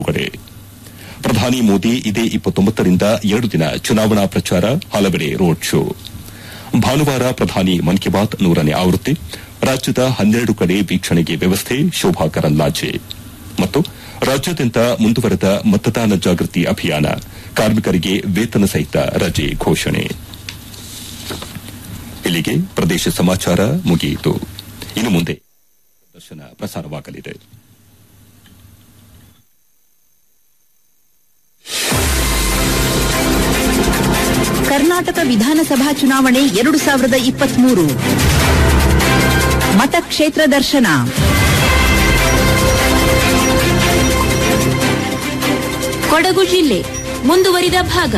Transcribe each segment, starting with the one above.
ಕಡೆ ಪ್ರಧಾನಿ ಮೋದಿ ಇದೇ ರಿಂದ ಎರಡು ದಿನ ಚುನಾವಣಾ ಪ್ರಚಾರ ಹಲವೆಡೆ ರೋಡ್ ಶೋ ಭಾನುವಾರ ಪ್ರಧಾನಿ ಮನ್ ಕಿ ಬಾತ್ ನೂರನೇ ಆವೃತ್ತಿ ರಾಜ್ಯದ ಹನ್ನೆರಡು ಕಡೆ ವೀಕ್ಷಣೆಗೆ ವ್ಯವಸ್ಥೆ ಶೋಭಾ ಕರಂದ್ಲಾಜೆ ಮತ್ತು ರಾಜ್ಯಾದ್ಯಂತ ಮುಂದುವರೆದ ಮತದಾನ ಜಾಗೃತಿ ಅಭಿಯಾನ ಕಾರ್ಮಿಕರಿಗೆ ವೇತನ ಸಹಿತ ರಜೆ ಘೋಷಣೆ ಇಲ್ಲಿಗೆ ಪ್ರದೇಶ ಸಮಾಚಾರ ಮುಗಿಯಿತು ಇನ್ನು ಮುಂದೆ ದರ್ಶನ ಪ್ರಸಾರವಾಗಲಿದೆ ಕರ್ನಾಟಕ ವಿಧಾನಸಭಾ ಚುನಾವಣೆ ಎರಡು ಸಾವಿರದ ಇಪ್ಪತ್ಮೂರು ಮತಕ್ಷೇತ್ರ ದರ್ಶನ ಕೊಡಗು ಜಿಲ್ಲೆ ಮುಂದುವರಿದ ಭಾಗ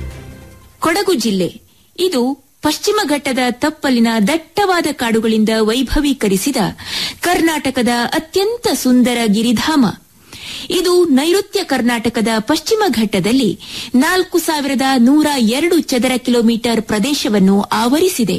ಕೊಡಗು ಜಿಲ್ಲೆ ಇದು ಪಶ್ಚಿಮ ಘಟ್ಟದ ತಪ್ಪಲಿನ ದಟ್ಟವಾದ ಕಾಡುಗಳಿಂದ ವೈಭವೀಕರಿಸಿದ ಕರ್ನಾಟಕದ ಅತ್ಯಂತ ಸುಂದರ ಗಿರಿಧಾಮ ಇದು ನೈಋತ್ಯ ಕರ್ನಾಟಕದ ಪಶ್ಚಿಮ ಘಟ್ಟದಲ್ಲಿ ನಾಲ್ಕು ಸಾವಿರದ ನೂರ ಎರಡು ಚದರ ಕಿಲೋಮೀಟರ್ ಪ್ರದೇಶವನ್ನು ಆವರಿಸಿದೆ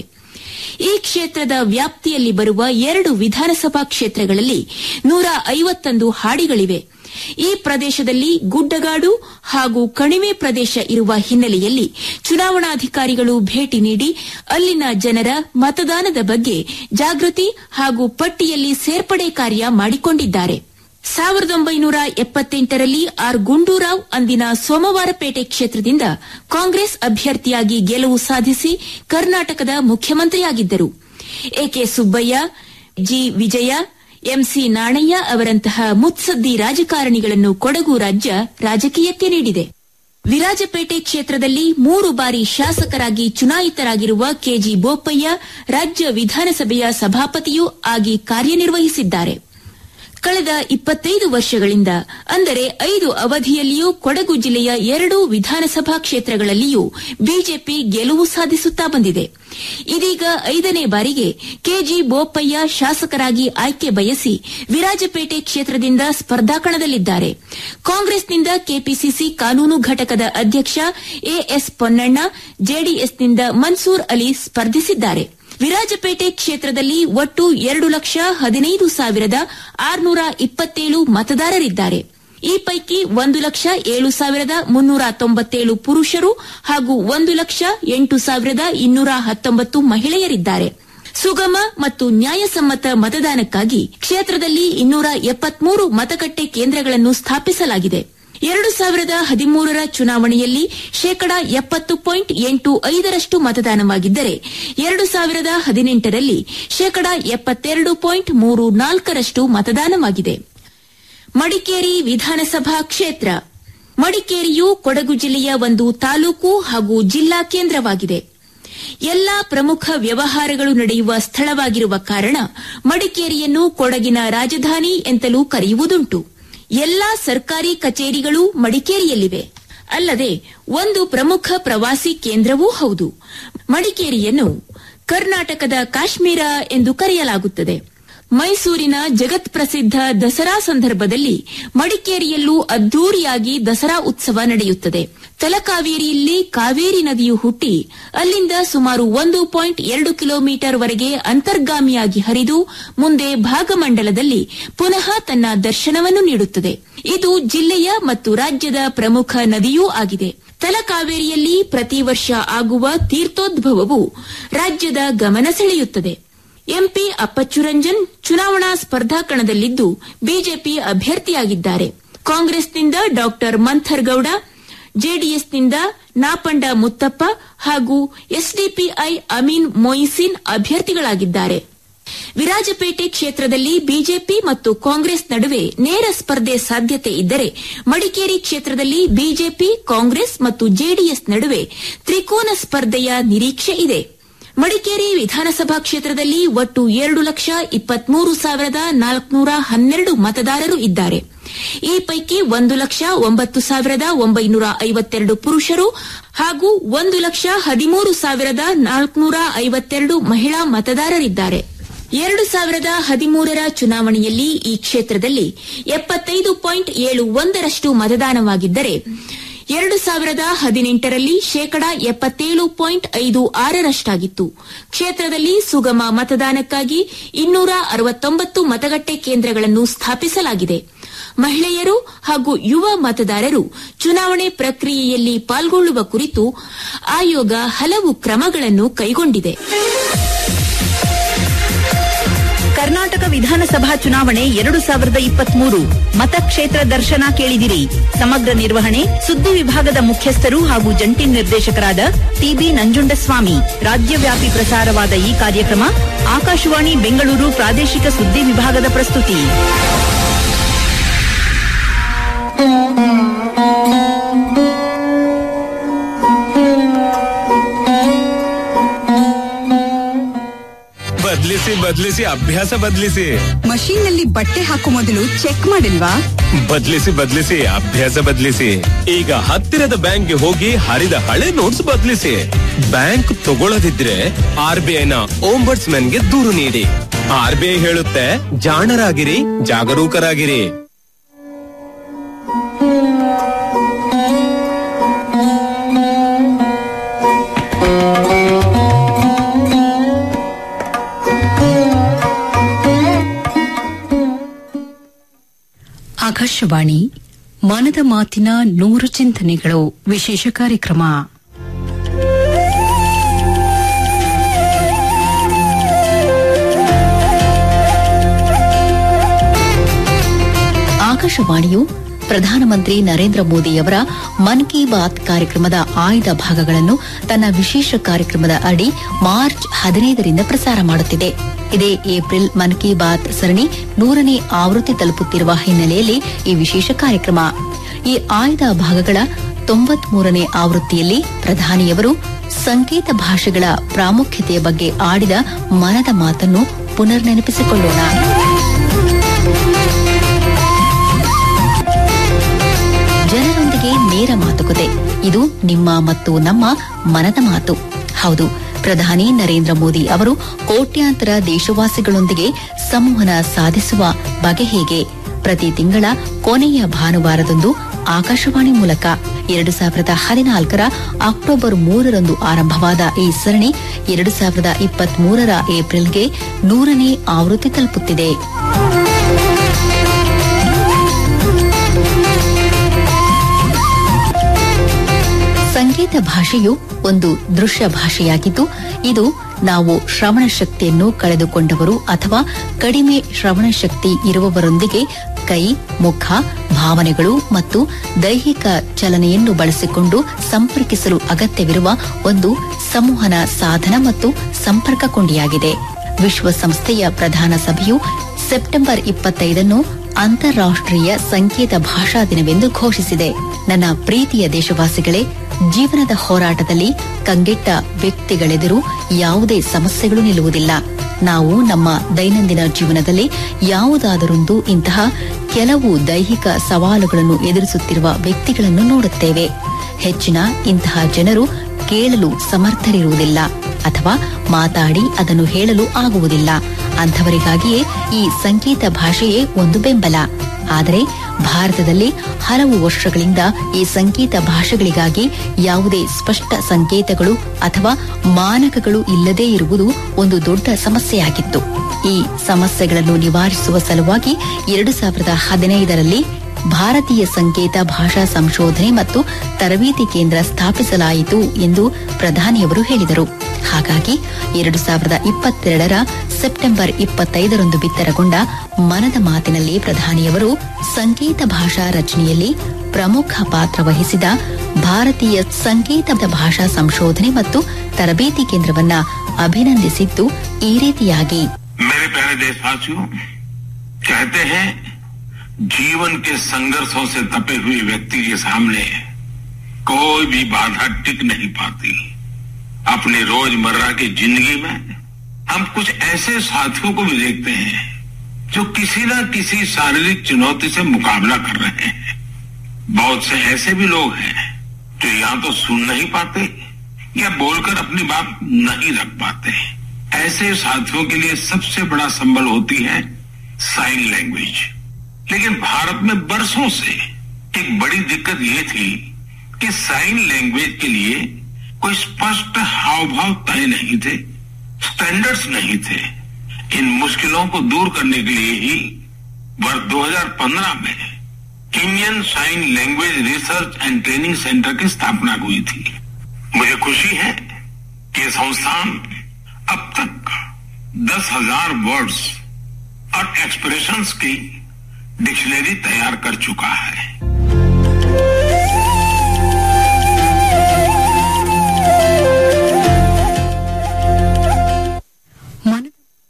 ಈ ಕ್ಷೇತ್ರದ ವ್ಯಾಪ್ತಿಯಲ್ಲಿ ಬರುವ ಎರಡು ವಿಧಾನಸಭಾ ಕ್ಷೇತ್ರಗಳಲ್ಲಿ ನೂರ ಐವತ್ತೊಂದು ಹಾಡಿಗಳಿವೆ ಈ ಪ್ರದೇಶದಲ್ಲಿ ಗುಡ್ಡಗಾಡು ಹಾಗೂ ಕಣಿವೆ ಪ್ರದೇಶ ಇರುವ ಹಿನ್ನೆಲೆಯಲ್ಲಿ ಚುನಾವಣಾಧಿಕಾರಿಗಳು ಭೇಟಿ ನೀಡಿ ಅಲ್ಲಿನ ಜನರ ಮತದಾನದ ಬಗ್ಗೆ ಜಾಗೃತಿ ಹಾಗೂ ಪಟ್ಟಿಯಲ್ಲಿ ಸೇರ್ಪಡೆ ಕಾರ್ಯ ಮಾಡಿಕೊಂಡಿದ್ದಾರೆ ಸಾವಿರದ ಒಂಬೈನೂರ ಎಪ್ಪತ್ತೆಂಟರಲ್ಲಿ ಆರ್ ಗುಂಡೂರಾವ್ ಅಂದಿನ ಸೋಮವಾರಪೇಟೆ ಕ್ಷೇತ್ರದಿಂದ ಕಾಂಗ್ರೆಸ್ ಅಭ್ಯರ್ಥಿಯಾಗಿ ಗೆಲುವು ಸಾಧಿಸಿ ಕರ್ನಾಟಕದ ಮುಖ್ಯಮಂತ್ರಿಯಾಗಿದ್ದರು AK Subbaiah G Vijaya MC Nanaiah ಅವರಂತಹ ಮುತ್ಸದ್ದಿ ರಾಜಕಾರಣಿಗಳನ್ನು ಕೊಡಗು ರಾಜ್ಯ ರಾಜಕೀಯಕ್ಕೆ ನೀಡಿದೆ ವಿರಾಜಪೇಟೆ ಕ್ಷೇತ್ರದಲ್ಲಿ ಮೂರು ಬಾರಿ ಶಾಸಕರಾಗಿ ಚುನಾಯಿತರಾಗಿರುವ ಕೆಜಿ ಬೋಪಯ್ಯ ರಾಜ್ಯ ವಿಧಾನಸಭೆಯ ಸಭಾಪತಿಯೂ ಆಗಿ ಕಾರ್ಯನಿರ್ವಹಿಸಿದ್ದಾರೆ ಕಳೆದ ಇಪ್ಪತ್ತೈದು ವರ್ಷಗಳಿಂದ ಅಂದರೆ ಐದು ಅವಧಿಯಲ್ಲಿಯೂ ಕೊಡಗು ಜಿಲ್ಲೆಯ ಎರಡೂ ವಿಧಾನಸಭಾ ಕ್ಷೇತ್ರಗಳಲ್ಲಿಯೂ ಬಿಜೆಪಿ ಗೆಲುವು ಸಾಧಿಸುತ್ತಾ ಬಂದಿದೆ ಇದೀಗ ಐದನೇ ಬಾರಿಗೆ ಕೆಜಿ ಬೋಪಯ್ಯ ಶಾಸಕರಾಗಿ ಆಯ್ಕೆ ಬಯಸಿ ವಿರಾಜಪೇಟೆ ಕ್ಷೇತ್ರದಿಂದ ಸ್ಪರ್ಧಾಕಣದಲ್ಲಿದ್ದಾರೆ ಕಾಂಗ್ರೆಸ್ನಿಂದ ಕೆಪಿಸಿಸಿ ಕಾನೂನು ಘಟಕದ ಅಧ್ಯಕ್ಷ ಎಎಸ್ ಪೊನ್ನಣ್ಣ ಜೆಡಿಎಸ್ನಿಂದ ಮನ್ಸೂರ್ ಅಲಿ ಸ್ಪರ್ಧಿಸಿದ್ದಾರೆ ವಿರಾಜಪೇಟೆ ಕ್ಷೇತ್ರದಲ್ಲಿ ಒಟ್ಟು ಎರಡು ಲಕ್ಷ ಹದಿನೈದು ಸಾವಿರದ ಆರುನೂರ ಇಪ್ಪತ್ತೇಳು ಮತದಾರರಿದ್ದಾರೆ ಈ ಪೈಕಿ ಒಂದು ಲಕ್ಷ ಏಳು ಸಾವಿರದ ಮುನ್ನೂರ ತೊಂಬತ್ತೇಳು ಪುರುಷರು ಹಾಗೂ ಒಂದು ಲಕ್ಷ ಎಂಟು ಸಾವಿರದ ಇನ್ನೂರ ಹತ್ತೊಂಬತ್ತು ಮಹಿಳೆಯರಿದ್ದಾರೆ ಸುಗಮ ಮತ್ತು ನ್ಯಾಯಸಮ್ಮತ ಮತದಾನಕ್ಕಾಗಿ ಕ್ಷೇತ್ರದಲ್ಲಿ ಇನ್ನೂರ ಎಪ್ಪತ್ಮೂರು ಮತಗಟ್ಟೆ ಕೇಂದ್ರಗಳನ್ನು ಸ್ಥಾಪಿಸಲಾಗಿದೆ ಎರಡು ಸಾವಿರದ ಹದಿಮೂರರ ಚುನಾವಣೆಯಲ್ಲಿ ಶೇಕಡಾ ಎಪ್ಪತ್ತು ಪಾಯಿಂಟ್ ಎಂಟು ಐದರಷ್ಟು ಮತದಾನವಾಗಿದ್ದರೆ ಎರಡು ಸಾವಿರದ ಹದಿನೆಂಟರಲ್ಲಿ ಶೇಕಡಾ ಎಪ್ಪತ್ತೆರಡು ಪಾಯಿಂಟ್ ಮೂರು ನಾಲ್ಕರಷ್ಟು ಮತದಾನವಾಗಿದೆ ಮಡಿಕೇರಿ ವಿಧಾನಸಭಾ ಕ್ಷೇತ್ರ ಮಡಿಕೇರಿಯು ಕೊಡಗು ಜಿಲ್ಲೆಯ ಒಂದು ತಾಲೂಕು ಹಾಗೂ ಜಿಲ್ಲಾ ಕೇಂದ್ರವಾಗಿದೆ ಎಲ್ಲಾ ಪ್ರಮುಖ ವ್ಯವಹಾರಗಳು ನಡೆಯುವ ಸ್ಥಳವಾಗಿರುವ ಕಾರಣ ಮಡಿಕೇರಿಯನ್ನು ಕೊಡಗಿನ ರಾಜಧಾನಿ ಎಂತಲೂ ಕರೆಯುವುದುಂಟು ಎಲ್ಲಾ ಸರ್ಕಾರಿ ಕಚೇರಿಗಳು ಮಡಿಕೇರಿಯಲ್ಲಿವೆ ಅಲ್ಲದೆ ಒಂದು ಪ್ರಮುಖ ಪ್ರವಾಸಿ ಕೇಂದ್ರವೂ ಹೌದು ಮಡಿಕೇರಿಯನ್ನು ಕರ್ನಾಟಕದ ಕಾಶ್ಮೀರ ಎಂದು ಕರೆಯಲಾಗುತ್ತದೆ ಮೈಸೂರಿನ ಜಗತ್ ಪ್ರಸಿದ್ಧ ದಸರಾ ಸಂದರ್ಭದಲ್ಲಿ ಮಡಿಕೇರಿಯಲ್ಲೂ ಅದ್ದೂರಿಯಾಗಿ ದಸರಾ ಉತ್ಸವ ನಡೆಯುತ್ತದೆ ತಲಕಾವೇರಿಯಲ್ಲಿ ಕಾವೇರಿ ನದಿಯು ಹುಟ್ಟಿ ಅಲ್ಲಿಂದ ಸುಮಾರು ಒಂದು ಪಾಯಿಂಟ್ ಎರಡು ಕಿಲೋಮೀಟರ್ ವರೆಗೆ ಅಂತರ್ಗಾಮಿಯಾಗಿ ಹರಿದು ಮುಂದೆ ಭಾಗಮಂಡಲದಲ್ಲಿ ಪುನಃ ತನ್ನ ದರ್ಶನವನ್ನು ನೀಡುತ್ತದೆ ಇದು ಜಿಲ್ಲೆಯ ಮತ್ತು ರಾಜ್ಯದ ಪ್ರಮುಖ ನದಿಯೂ ಆಗಿದೆ ತಲಕಾವೇರಿಯಲ್ಲಿ ಪ್ರತಿ ವರ್ಷ ಆಗುವ ತೀರ್ಥೋದ್ಭವವು ರಾಜ್ಯದ ಗಮನ ಸೆಳೆಯುತ್ತದೆ ಎಂಪಿ ಅಪ್ಪಚ್ಚುರಂಜನ್ ಚುನಾವಣಾ ಸ್ಪರ್ಧಾಕಣದಲ್ಲಿದ್ದು ಬಿಜೆಪಿ ಅಭ್ಯರ್ಥಿಯಾಗಿದ್ದಾರೆ ಕಾಂಗ್ರೆಸ್ನಿಂದ ಡಾ ಮಂಥರ್ಗೌಡ ಜೆಡಿಎಸ್ನಿಂದ ನಾಪಂಡ ಮುತ್ತಪ್ಪ ಹಾಗೂ ಎಸ್ಡಿಪಿಐ ಅಮೀನ್ ಮೊಯಿಸಿನ್ ಅಭ್ಯರ್ಥಿಗಳಾಗಿದ್ದಾರೆ ವಿರಾಜಪೇಟೆ ಕ್ಷೇತ್ರದಲ್ಲಿ ಬಿಜೆಪಿ ಮತ್ತು ಕಾಂಗ್ರೆಸ್ ನಡುವೆ ನೇರ ಸ್ಪರ್ಧೆ ಸಾಧ್ಯತೆ ಇದ್ದರೆ ಮಡಿಕೇರಿ ಕ್ಷೇತ್ರದಲ್ಲಿ ಬಿಜೆಪಿ ಕಾಂಗ್ರೆಸ್ ಮತ್ತು ಜೆಡಿಎಸ್ ನಡುವೆ ತ್ರಿಕೋನ ಸ್ಪರ್ಧೆಯ ನಿರೀಕ್ಷೆ ಇದೆ ಮಡಿಕೇರಿ ವಿಧಾನಸಭಾ ಕ್ಷೇತ್ರದಲ್ಲಿ ಒಟ್ಟು ಎರಡು ಲಕ್ಷ ಇಪ್ಪತ್ಮೂರು ಸಾವಿರದ ನಾಲ್ಕುನೂರ ಹನ್ನೆರಡು ಮತದಾರರು ಇದ್ದಾರೆ ಈ ಪೈಕಿ ಒಂದು ಲಕ್ಷ ಒಂಬತ್ತು ಸಾವಿರದ ಒಂಬೈನೂರ ಐವತ್ತೆರಡು ಪುರುಷರು ಹಾಗೂ ಒಂದು ಲಕ್ಷ ಹದಿಮೂರು ಸಾವಿರದ ನಾಲ್ಕುನೂರ ಐವತ್ತೆರಡು ಮಹಿಳಾ ಮತದಾರರಿದ್ದಾರೆ ಎರಡು ಸಾವಿರದ ಹದಿಮೂರರ ಚುನಾವಣೆಯಲ್ಲಿ ಈ ಕ್ಷೇತ್ರದಲ್ಲಿ ಎಪ್ಪತ್ತೈದು ಪಾಯಿಂಟ್ ಏಳು ಒಂದರಷ್ಟು ಮತದಾನವಾಗಿದ್ದರೆ ಎರಡು ಸಾವಿರದ ಹದಿನೆಂಟರಲ್ಲಿ ಶೇಕಡಾ ಎಪ್ಪತ್ತೇಳು ಪಾಯಿಂಟ್ ಐದು ಆರರಷ್ಟಾಗಿತ್ತು ಕ್ಷೇತ್ರದಲ್ಲಿ ಸುಗಮ ಮತದಾನಕ್ಕಾಗಿ ಇನ್ನೂರ ಅರವತ್ತೊಂಬತ್ತು ಮತಗಟ್ಟೆ ಕೇಂದ್ರಗಳನ್ನು ಸ್ಥಾಪಿಸಲಾಗಿದೆ ಮಹಿಳೆಯರು ಹಾಗೂ ಯುವ ಮತದಾರರು ಚುನಾವಣೆ ಪ್ರಕ್ರಿಯೆಯಲ್ಲಿ ಪಾಲ್ಗೊಳ್ಳುವ ಕುರಿತು ಆಯೋಗ ಹಲವು ಕ್ರಮಗಳನ್ನು ಕೈಗೊಂಡಿದೆ ಕರ್ನಾಟಕ ವಿಧಾನಸಭಾ ಚುನಾವಣೆ ಎರಡು ಸಾವಿರದ ಇಪ್ಪತ್ಮೂರು ಮತಕ್ಷೇತ್ರ ದರ್ಶನ ಕೇಳಿದಿರಿ ಸಮಗ್ರ ನಿರ್ವಹಣೆ ಸುದ್ದಿ ವಿಭಾಗದ ಮುಖ್ಯಸ್ಥರು ಹಾಗೂ ಜಂಟಿ ನಿರ್ದೇಶಕರಾದ ಟಿಬಿ ನಂಜುಂಡಸ್ವಾಮಿ ರಾಜ್ಯವ್ಯಾಪಿ ಪ್ರಸಾರವಾದ ಈ ಕಾರ್ಯಕ್ರಮ ಆಕಾಶವಾಣಿ ಬೆಂಗಳೂರು ಪ್ರಾದೇಶಿಕ ಸುದ್ದಿ ವಿಭಾಗದ ಪ್ರಸ್ತುತಿ ಬದ್ಲಿಸಿ ಬದ್ಲಿಸಿ ಅಭ್ಯಾಸ ಬದ್ಲಿಸಿ ಮಷೀನ್ ನಲ್ಲಿ ಬಟ್ಟೆ ಹಾಕೋ ಮೊದಲು ಚೆಕ್ ಮಾಡಿಲ್ವಾ ಬದ್ಲಿಸಿ ಬದ್ಲಿಸಿ ಅಭ್ಯಾಸ ಬದ್ಲಿಸಿ ಈಗ ಹತ್ತಿರದ ಬ್ಯಾಂಕ್ಗೆ ಹೋಗಿ ಹರಿದ ಹಳೆ ನೋಟ್ಸ್ ಬದ್ಲಿಸಿ ಬ್ಯಾಂಕ್ ತಗೊಳ್ಳದಿದ್ರೆ ಆರ್ ಬಿ ಐನ ಓಂಬರ್ಟ್ಸ್ ಗೆ ದೂರು ನೀಡಿ ಆರ್ ಬಿ ಐ ಹೇಳುತ್ತೆ ಜಾಣರಾಗಿರಿ ಜಾಗರೂಕರಾಗಿರಿ ಆಕಾಶವಾಣಿ ಮನದ ಮಾತಿನ ನೂರು ಚಿಂತನೆಗಳು ವಿಶೇಷ ಕಾರ್ಯಕ್ರಮ ಆಕಾಶವಾಣಿಯು ಪ್ರಧಾನಮಂತ್ರಿ ನರೇಂದ್ರ ಮೋದಿಯವರ ಮನ್ ಕಿ ಬಾತ್ ಕಾರ್ಯಕ್ರಮದ ಆಯ್ದ ಭಾಗಗಳನ್ನು ತನ್ನ ವಿಶೇಷ ಕಾರ್ಯಕ್ರಮದ ಅಡಿ ಮಾರ್ಚ್ ಹದಿನೈದರಿಂದ ಪ್ರಸಾರ ಮಾಡುತ್ತಿದೆ ಇದೇ ಏಪ್ರಿಲ್ ಮನ್ ಕಿ ಬಾತ್ ಸರಣಿ ನೂರನೇ ಆವೃತ್ತಿ ತಲುಪುತ್ತಿರುವ ಹಿನ್ನೆಲೆಯಲ್ಲಿ ಈ ವಿಶೇಷ ಕಾರ್ಯಕ್ರಮ ಈ ಆಯ್ದ ಭಾಗಗಳ ತೊಂಬತ್ಮೂರನೇ ಆವೃತ್ತಿಯಲ್ಲಿ ಪ್ರಧಾನಿಯವರು ಸಂಕೇತ ಭಾಷೆಗಳ ಪ್ರಾಮುಖ್ಯತೆಯ ಬಗ್ಗೆ ಆಡಿದ ಮನದ ಮಾತನ್ನು ಪುನರ್ ನೆನಪಿಸಿಕೊಳ್ಳೋಣ ಜನರೊಂದಿಗೆ ನೇರ ಮಾತುಕತೆ ಇದು ನಿಮ್ಮ ಮತ್ತು ನಮ್ಮ ಮನದ ಮಾತು ಹೌದು ಪ್ರಧಾನಿ ನರೇಂದ್ರ ಮೋದಿ ಅವರು ಕೋಟ್ಯಾಂತರ ದೇಶವಾಸಿಗಳೊಂದಿಗೆ ಸಂವಹನ ಸಾಧಿಸುವ ಬಗೆ ಹೇಗೆ ಪ್ರತಿ ತಿಂಗಳ ಕೊನೆಯ ಭಾನುವಾರದಂದು ಆಕಾಶವಾಣಿ ಮೂಲಕ ಎರಡು ಸಾವಿರದ ಹದಿನಾಲ್ಕರ ಅಕ್ಟೋಬರ್ ಮೂರರಂದು ಆರಂಭವಾದ ಈ ಸರಣಿ ಎರಡು ಸಾವಿರದ ಇಪ್ಪತ್ಮೂರರ ಏಪ್ರಿಲ್ಗೆ ನೂರನೇ ಆವೃತ್ತಿ ತಲುಪುತ್ತಿದೆ ಸಂಗೀತ ಭಾಷೆಯು ಒಂದು ದೃಶ್ಯ ಭಾಷೆಯಾಗಿದ್ದು ಇದು ನಾವು ಶ್ರವಣ ಶಕ್ತಿಯನ್ನು ಕಳೆದುಕೊಂಡವರು ಅಥವಾ ಕಡಿಮೆ ಶ್ರವಣ ಶಕ್ತಿ ಇರುವವರೊಂದಿಗೆ ಕೈ ಮುಖ ಭಾವನೆಗಳು ಮತ್ತು ದೈಹಿಕ ಚಲನೆಯನ್ನು ಬಳಸಿಕೊಂಡು ಸಂಪರ್ಕಿಸಲು ಅಗತ್ಯವಿರುವ ಒಂದು ಸಂವಹನ ಸಾಧನ ಮತ್ತು ಸಂಪರ್ಕ ಕೊಂಡಿಯಾಗಿದೆ ವಿಶ್ವಸಂಸ್ಥೆಯ ಪ್ರಧಾನ ಸಭೆಯು ಸೆಪ್ಟೆಂಬರ್ ಇಪ್ಪತ್ತೈದನ್ನು ಅಂತಾರಾಷ್ಟೀಯ ಸಂಕೇತ ಭಾಷಾ ದಿನವೆಂದು ಘೋಷಿಸಿದೆ ನನ್ನ ಪ್ರೀತಿಯ ದೇಶವಾಸಿಗಳೇ ಜೀವನದ ಹೋರಾಟದಲ್ಲಿ ಕಂಗೆಟ್ಟ ವ್ಯಕ್ತಿಗಳೆದುರು ಯಾವುದೇ ಸಮಸ್ಯೆಗಳು ನಿಲ್ಲುವುದಿಲ್ಲ ನಾವು ನಮ್ಮ ದೈನಂದಿನ ಜೀವನದಲ್ಲಿ ಯಾವುದಾದರೊಂದು ಇಂತಹ ಕೆಲವು ದೈಹಿಕ ಸವಾಲುಗಳನ್ನು ಎದುರಿಸುತ್ತಿರುವ ವ್ಯಕ್ತಿಗಳನ್ನು ನೋಡುತ್ತೇವೆ ಹೆಚ್ಚಿನ ಇಂತಹ ಜನರು ಕೇಳಲು ಸಮರ್ಥರಿರುವುದಿಲ್ಲ ಅಥವಾ ಮಾತಾಡಿ ಅದನ್ನು ಹೇಳಲು ಆಗುವುದಿಲ್ಲ ಅಂಥವರಿಗಾಗಿಯೇ ಈ ಸಂಗೀತ ಭಾಷೆಯೇ ಒಂದು ಬೆಂಬಲ ಆದರೆ ಭಾರತದಲ್ಲಿ ಹಲವು ವರ್ಷಗಳಿಂದ ಈ ಸಂಗೀತ ಭಾಷೆಗಳಿಗಾಗಿ ಯಾವುದೇ ಸ್ಪಷ್ಟ ಸಂಕೇತಗಳು ಅಥವಾ ಮಾನಕಗಳು ಇಲ್ಲದೇ ಇರುವುದು ಒಂದು ದೊಡ್ಡ ಸಮಸ್ಯೆಯಾಗಿತ್ತು ಈ ಸಮಸ್ಯೆಗಳನ್ನು ನಿವಾರಿಸುವ ಸಲುವಾಗಿ ಎರಡು ಸಾವಿರದ ಹದಿನೈದರಲ್ಲಿ ಭಾರತೀಯ ಸಂಕೇತ ಭಾಷಾ ಸಂಶೋಧನೆ ಮತ್ತು ತರಬೇತಿ ಕೇಂದ್ರ ಸ್ಥಾಪಿಸಲಾಯಿತು ಎಂದು ಪ್ರಧಾನಿಯವರು ಹೇಳಿದರು ಹಾಗಾಗಿ ಎರಡು ಸಾವಿರದ ಇಪ್ಪತ್ತೆರಡರ ಸೆಪ್ಟೆಂಬರ್ ಇಪ್ಪತ್ತೈದರಂದು ಬಿತ್ತರಗೊಂಡ ಮನದ ಮಾತಿನಲ್ಲಿ ಪ್ರಧಾನಿಯವರು ಸಂಕೇತ ಭಾಷಾ ರಚನೆಯಲ್ಲಿ ಪ್ರಮುಖ ಪಾತ್ರ ವಹಿಸಿದ ಭಾರತೀಯ ಸಂಕೇತ ಭಾಷಾ ಸಂಶೋಧನೆ ಮತ್ತು ತರಬೇತಿ ಕೇಂದ್ರವನ್ನ ಅಭಿನಂದಿಸಿದ್ದು ಈ ರೀತಿಯಾಗಿ मेरे प्यारे देशवासियों कहते हैं जीवन के संघर्षों से तपे हुए व्यक्ति के सामने कोई भी बाधा टिक नहीं पाती अपनी रोजमर्रा की जिंदगी में हम कुछ ऐसे साथियों को भी देखते हैं जो किसी न किसी शारीरिक चुनौती से मुकाबला कर रहे हैं बहुत से ऐसे भी लोग हैं जो या तो सुन नहीं पाते या बोलकर अपनी बात नहीं रख पाते ऐसे साथियों के लिए सबसे बड़ा संबल होती है साइन लैंग्वेज लेकिन भारत में बरसों से एक बड़ी दिक्कत ये थी कि साइन लैंग्वेज के लिए कोई स्पष्ट हाव भाव तय नहीं थे स्टैंडर्ड्स नहीं थे इन मुश्किलों को दूर करने के लिए ही वर्ष 2015 में Indian sign language research and training centre की स्थापना हुई थी मुझे खुशी है कि ये संस्थान अब तक दस हजार वर्ड्स और एक्सप्रेशंस की डिक्शनरी तैयार कर चुका है ಮನ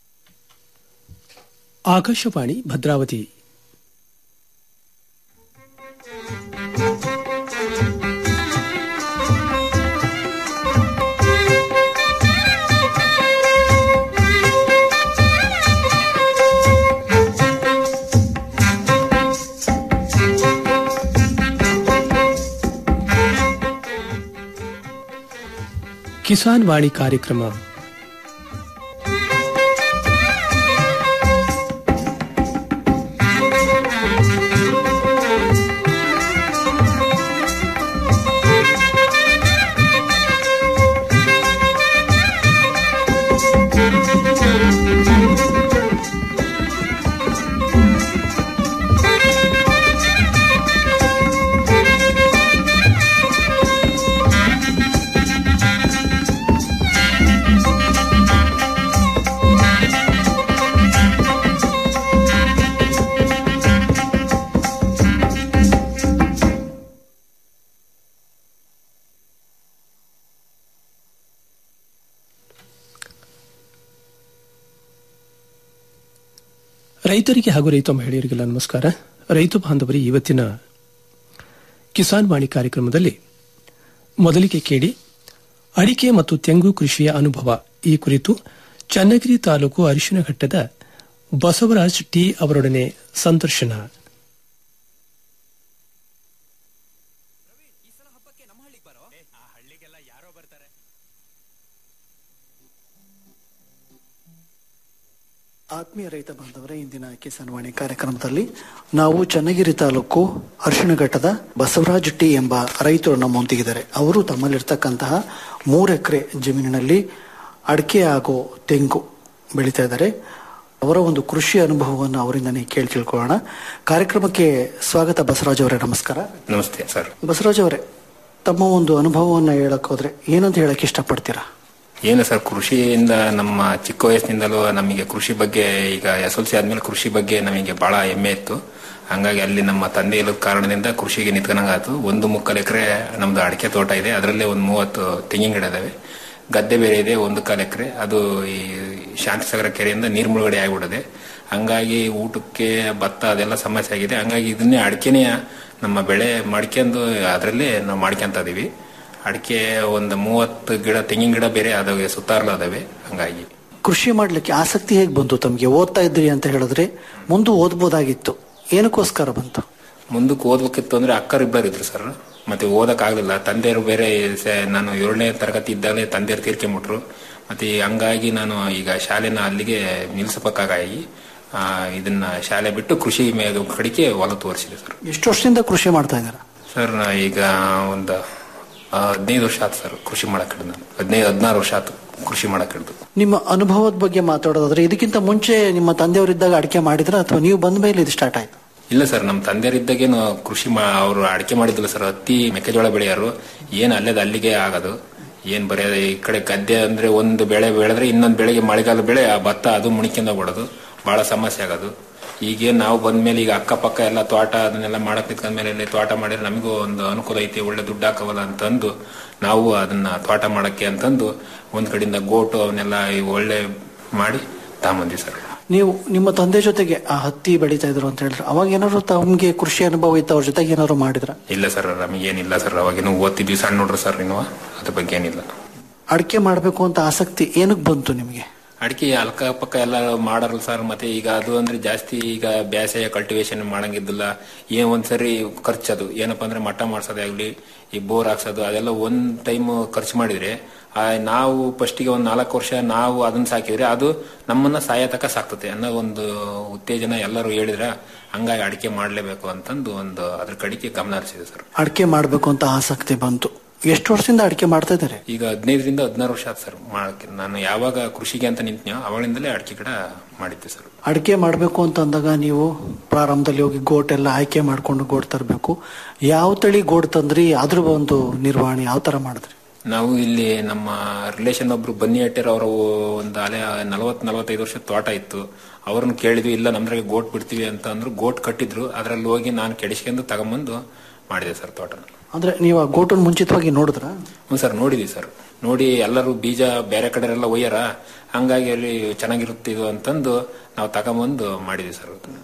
ಆಕಾಶವಾಣಿ ಭದ್ರಾವತಿ ಕಿಸಾನ್ ವಾಣಿ ಕಾರ್ಯಕ್ರಮ ರೈತರಿಗೆ ಹಾಗೂ ರೈತ ಮಹಿಳೆಯರಿಗೆಲ್ಲ ನಮಸ್ಕಾರ ರೈತ ಬಾಂಧವರಿ ಇವತ್ತಿನ ಕಿಸಾನ್ ವಾಣಿ ಕಾರ್ಯಕ್ರಮದಲ್ಲಿ ಮೊದಲಿಗೆ ಕೇಳಿ ಅಡಿಕೆ ಮತ್ತು ತೆಂಗು ಕೃಷಿಯ ಅನುಭವ ಈ ಕುರಿತು ಚನ್ನಗಿರಿ ತಾಲೂಕು ಅರಿಶಿನಘಟ್ಟದ ಬಸವರಾಜ್ ಟಿ ಅವರೊಡನೆ ಸಂದರ್ಶನ ಆತ್ಮೀಯ ರೈತ ಬಾಂಧವರೇ ಇಂದಿನ ಕಿಸಾನ್ ವಾಣಿ ಕಾರ್ಯಕ್ರಮದಲ್ಲಿ ನಾವು ಚನ್ನಗಿರಿ ತಾಲೂಕು ಅರಿಶಿಣಘಟ್ಟದ ಬಸವರಾಜ್ ಟಿ ಎಂಬ ರೈತರು ನಮ್ಮೊಂದಿಗಿದ್ದಾರೆ ಅವರು ತಮ್ಮಲ್ಲಿರ್ತಕ್ಕಂತಹ ಮೂರು ಎಕರೆ ಜಮೀನಿನಲ್ಲಿ ಅಡಿಕೆ ಹಾಗೂ ತೆಂಗು ಬೆಳೀತಾ ಇದ್ದಾರೆ ಅವರ ಒಂದು ಕೃಷಿ ಅನುಭವವನ್ನು ಅವರಿಂದನೇ ಕೇಳಿ ತಿಳ್ಕೊಳ್ಳೋಣ ಕಾರ್ಯಕ್ರಮಕ್ಕೆ ಸ್ವಾಗತ ಬಸವರಾಜ್ ಅವರೇ ನಮಸ್ಕಾರ ನಮಸ್ತೆ ಸರ್ ಬಸವರಾಜ್ ಅವರೇ ತಮ್ಮ ಒಂದು ಅನುಭವವನ್ನು ಹೇಳಕ್ ಹೋದ್ರೆ ಏನಂತ ಹೇಳಕ್ ಇಷ್ಟಪಡ್ತೀರಾ ಏನು ಸರ್ ಕೃಷಿಯಿಂದ ನಮ್ಮ ಚಿಕ್ಕ ವಯಸ್ಸಿನಿಂದಲೂ ನಮಗೆ ಕೃಷಿ ಬಗ್ಗೆ ಈಗ ಎಸ್ ಎಲ್ ಸಿ ಆದ್ಮೇಲೆ ಕೃಷಿ ಬಗ್ಗೆ ನಮಗೆ ಬಹಳ ಹೆಮ್ಮೆ ಇತ್ತು ಹಂಗಾಗಿ ಅಲ್ಲಿ ನಮ್ಮ ತಂದೆ ಇಲ್ಲದ ಕಾರಣದಿಂದ ಕೃಷಿಗೆ ನಿಂತ್ಕೊಂಡಾಗಾಯ್ತು ಒಂದು ಮುಕ್ಕಾಲು ಎಕರೆ ನಮ್ದು ಅಡಿಕೆ ತೋಟ ಇದೆ ಅದರಲ್ಲೇ ಒಂದು ಮೂವತ್ತು ತೆಂಗಿನ ಗಿಡ ಇದಾವೆ ಗದ್ದೆ ಬೇರೆ ಇದೆ ಒಂದು ಕಾಲು ಎಕರೆ ಅದು ಈ ಶಾಂತಿಸಾಗರ ಕೆರೆಯಿಂದ ನೀರು ಮುಳುಗಡೆ ಆಗಿಬಿಡದೆ ಹಂಗಾಗಿ ಊಟಕ್ಕೆ ಭತ್ತ ಅದೆಲ್ಲ ಸಮಸ್ಯೆ ಆಗಿದೆ ಹಂಗಾಗಿ ಇದನ್ನೇ ಅಡಿಕೆನೇ ನಮ್ಮ ಬೆಳೆ ಮಾಡ್ಕೊಂಡು ಅದರಲ್ಲೇ ನಾವು ಮಾಡ್ಕೊಂತ ಇದೀವಿ ಅಡಿಕೆ ಒಂದು ಮೂವತ್ತು ಗಿಡ ತೆಂಗಿನ ಗಿಡ ಬೇರೆ ಅದಾವೆ ಸುತ್ತಾರ್ಲು ಅದಾವೆ ಹಂಗಾಗಿ ಕೃಷಿ ಮಾಡ್ಲಿಕ್ಕೆ ಆಸಕ್ತಿ ಹೇಗೆ ಬಂತು ತಮಗೆ ಓದ್ತಾ ಇದ್ರಿ ಅಂತ ಹೇಳಿದ್ರೆ ಮುಂದೆ ಓದ್ಬೋದಾಗಿತ್ತು ಏನಕ್ಕೋಸ್ಕರ ಬಂತು ಮುಂದಕ್ಕೆ ಓದ್ಬೇಕಿತ್ತು ಅಂದ್ರೆ ಅಕ್ಕರಿಬ್ಬರು ಇದ್ರು ಸರ್ ಮತ್ತೆ ಓದಕ್ ಆಗ್ಲಿಲ್ಲ ತಂದೆಯರು ಬೇರೆ ಸ- ನಾನು ಏಳನೇ ತರಗತಿ ಇದ್ದಾಗಲೇ ತಂದೆಯರು ತೀರ್ಕೊಂಬಿಟ್ರು ಮತ್ತೆ ಈ ಹಂಗಾಗಿ ನಾನು ಈಗ ಶಾಲೆನ ಅಲ್ಲಿಗೆ ನಿಲ್ಲಿಸಬೇಕಾಗಿ ಆ, ಇದನ್ನ ಶಾಲೆ ಬಿಟ್ಟು ಕೃಷಿ ಮೇಲೆ ಕಡೆಗೆ ಒಲ ತೋರಿಸಿದೆ ಸರ್ ಎಷ್ಟು ವರ್ಷದಿಂದ ಕೃಷಿ ಮಾಡ್ತಾ ಇದ್ದೀರಾ ಸರ್ ನಾ ಈಗ ಒಂದು ಆ, ಹದಿನೈದು ವರ್ಷ ಆಯ್ತು ಸರ್ ಕೃಷಿ ಮಾಡಕ್ ಹಿಡ್ದು ನಾನು ಹದಿನೈದು ಹದಿನಾರು ವರ್ಷ ಆಯ್ತು ಕೃಷಿ ಮಾಡಕ್ ಹಿಡ್ದು ನಿಮ್ಮ ಅನುಭವದ ಬಗ್ಗೆ ಮಾತಾಡೋದಾದ್ರೆ ಇದಕ್ಕಿಂತ ಮುಂಚೆ ನಿಮ್ಮ ತಂದೆಯವರಿದ್ದಾಗ ಅಡಿಕೆ ಮಾಡಿದ್ರ ಅಥವಾ ನೀವು ಬಂದ ಮೇಲೆ ಇದು ಸ್ಟಾರ್ಟ್ ಆಯ್ತು ಇಲ್ಲ ಸರ್ ನಮ್ಮ ತಂದೆಯರಿದ್ದಾಗೇನು ಕೃಷಿ ಮಾ ಅವರು ಅಡಿಕೆ ಮಾಡಿದ್ದಿಲ್ಲ ಸರ್ ಹತ್ತಿ ಮೆಕ್ಕೆಜೋಳ ಬೆಳೆಯೋರು ಏನ್ ಅಲ್ಲೇದು ಅಲ್ಲಿಗೆ ಆಗೋದು ಏನ್ ಬರೀ ಈ ಕಡೆ ಗದ್ದೆ ಅಂದ್ರೆ ಒಂದು ಬೆಳೆ ಬೆಳೆದ್ರೆ ಇನ್ನೊಂದು ಬೆಳೆಗೆ ಮಳೆಗಾಲ ಬೆಳೆ ಆ ಭತ್ತ ಅದು ಮುಣಿಕೊಂಡು ಬಿಡೋದು ಬಹಳ ಸಮಸ್ಯೆ ಆಗೋದು ಈಗೇನ್ ನಾವು ಬಂದ್ಮೇಲೆ ಈಗ ಅಕ್ಕಪಕ್ಕ ಎಲ್ಲ ತೋಟ ಅದನ್ನೆಲ್ಲ ಮಾಡಕ್ ನಿಂತ್ಕೊಂಡ್ಮೇಲೆ ಇಲ್ಲಿ ತೋಟ ಮಾಡಿದ್ರೆ ನಮಗೂ ಒಂದು ಅನುಕೂಲ ಐತಿ ಒಳ್ಳೆ ದುಡ್ಡು ಹಾಕವಲ್ಲ ಅಂತಂದು ನಾವು ಅದನ್ನ ತೋಟ ಮಾಡಕ್ಕೆ ಅಂತಂದು ಒಂದ್ ಕಡೆಯಿಂದ ಗೋಟು ಅವನ್ನೆಲ್ಲ ಈ ಒಳ್ಳೆ ಮಾಡಿ ತಗೊಂಬಂದ್ವಿ ಸರ್ ನೀವು ನಿಮ್ಮ ತಂದೆ ಜೊತೆಗೆ ಆ ಹತ್ತಿ ಬೆಳೀತಾ ಇದ್ರು ಅಂತ ಹೇಳಿದ್ರೆ ಅವಾಗ ಏನಾದ್ರು ತಮ್ಗೆ ಕೃಷಿ ಅನುಭವ ಇತ್ತು ಅವ್ರ ಜೊತೆಗೆ ಏನಾದ್ರು ಮಾಡಿದ್ರ ಇಲ್ಲ ಸರ್ ನಮಗೇನಿಲ್ಲ ಸರ್ ಅವಾಗಿನೂ ಓದ್ತಿದ್ವಿ ಸಣ್ಣ ನೋಡ್ರಿ ಸರ್ ಇನ್ನು ಅದ್ರ ಬಗ್ಗೆ ಏನಿಲ್ಲ ಅಡಿಕೆ ಮಾಡ್ಬೇಕು ಅಂತ ಆಸಕ್ತಿ ಏನಕ್ಕೆ ಬಂತು ನಿಮಗೆ ಅಡಿಕೆ ಅಲ್ಕ ಎಲ್ಲ ಮಾಡಾರಲ್ಲ ಸರ್ ಮತ್ತೆ ಈಗ ಅದು ಅಂದ್ರೆ ಜಾಸ್ತಿ ಈಗ ಬೇಸಾಯ ಕಲ್ಟಿವೇಶನ್ ಮಾಡಂಗಿದ್ದಿಲ್ಲ ಏನ್ ಒಂದ್ಸರಿ ಖರ್ಚದು ಏನಪ್ಪಾ ಅಂದ್ರೆ ಮಟ್ಟ ಮಾಡ್ಸೋದೇ ಆಗ್ಲಿ ಈ ಬೋರ್ ಹಾಕ್ಸೋದು ಅದೆಲ್ಲ ಒಂದ್ ಟೈಮ್ ಖರ್ಚು ಮಾಡಿದ್ರೆ ಆ ನಾವು ಫಸ್ಟಿಗೆ ಒಂದ್ ನಾಲ್ಕು ವರ್ಷ ನಾವು ಅದನ್ನ ಸಾಕಿದ್ರೆ ಅದು ನಮ್ಮನ್ನ ಸಾಯತಕ ಸಾಕ್ತತೆ ಅನ್ನೋ ಒಂದು ಉತ್ತೇಜನ ಎಲ್ಲರೂ ಹೇಳಿದ್ರ ಹಂಗಾಗಿ ಅಡಿಕೆ ಮಾಡ್ಲೇಬೇಕು ಅಂತಂದು ಒಂದು ಅದ್ರ ಕಡೆಗೆ ಗಮನ ಹರಿಸಿದೆ ಸರ್ ಅಡಿಕೆ ಮಾಡ್ಬೇಕು ಅಂತ ಆಸಕ್ತಿ ಬಂತು ಎಷ್ಟು ವರ್ಷದಿಂದ ಅಡಿಕೆ ಮಾಡ್ತಾ ಇದ್ದಾರೆ ಈಗ ಹದಿನೈದರಿಂದ ಹದಿನಾರು ವರ್ಷ ಆಯ್ತು ಸರ್ ಮಾಡಕ್ಕೆ ನಾನು ಯಾವಾಗ ಕೃಷಿಗೆ ಅಂತ ನಿಂತ್ನೋ ಅವಾಗಿಂದಲೇ ಅಡಿಕೆ ಗಿಡ ಮಾಡಿದ್ದೆ ಸರ್ ಅಡಿಕೆ ಮಾಡಬೇಕು ಅಂತ ಅಂದಾಗ ನೀವು ಪ್ರಾರಂಭದಲ್ಲಿ ಹೋಗಿ ಗೋಟ್ ಎಲ್ಲ ಆಯ್ಕೆ ಮಾಡ್ಕೊಂಡು ಗೋಟ್ ತರಬೇಕು ಯಾವ ತಳಿ ಗೋಟ್ ತಂದ್ರಿ ಅದ್ರ ಒಂದು ನಿರ್ವಹಣೆ ಯಾವ ತರ ಮಾಡಿದ್ರಿ ನಾವು ಇಲ್ಲಿ ನಮ್ಮ ರಿಲೇಷನ್ ಒಬ್ರು ಬನ್ನಿ ಹಟ್ಟಿರ ಅವರ ಒಂದು ಅಲೆ ನಲವತ್ ನಲವತ್ತೈದು ವರ್ಷದ ತೋಟ ಇತ್ತು ಅವ್ರನ್ನ ಕೇಳಿದ್ವಿ ಇಲ್ಲ ನಮ್ದ್ರಾಗೆ ಗೋಟ್ ಬಿಡ್ತೀವಿ ಅಂತ ಅಂದ್ರು ಗೋಟ್ ಕಟ್ಟಿದ್ರು ಅದ್ರಲ್ಲಿ ಹೋಗಿ ನಾನು ಕೆಡಿಸ್ಕೊಂಡು ತಗೊಂಬಂದು ಮಾಡಿದೆ ಸರ್ ತೋಟನ ಅಂದ್ರೆ ನೀವು ಆ ಗೋಟನ್ ಮುಂಚಿತವಾಗಿ ನೋಡಿದ್ರ ಹ್ಞೂ ಸರ್ ನೋಡಿದ್ವಿ ಸರ್ ನೋಡಿ ಎಲ್ಲರೂ ಬೀಜ ಬೇರೆ ಕಡೆ ಎಲ್ಲ ಒಯ್ಯಾರ ಹಂಗಾಗಿ ಅಲ್ಲಿ ಚೆನ್ನಾಗಿರುತ್ತೆ ಇದು ಅಂತಂದು ನಾವು ತಗೊಂಬಂದು ಮಾಡಿದ್ವಿ ಸರ್ ಅದನ್ನ.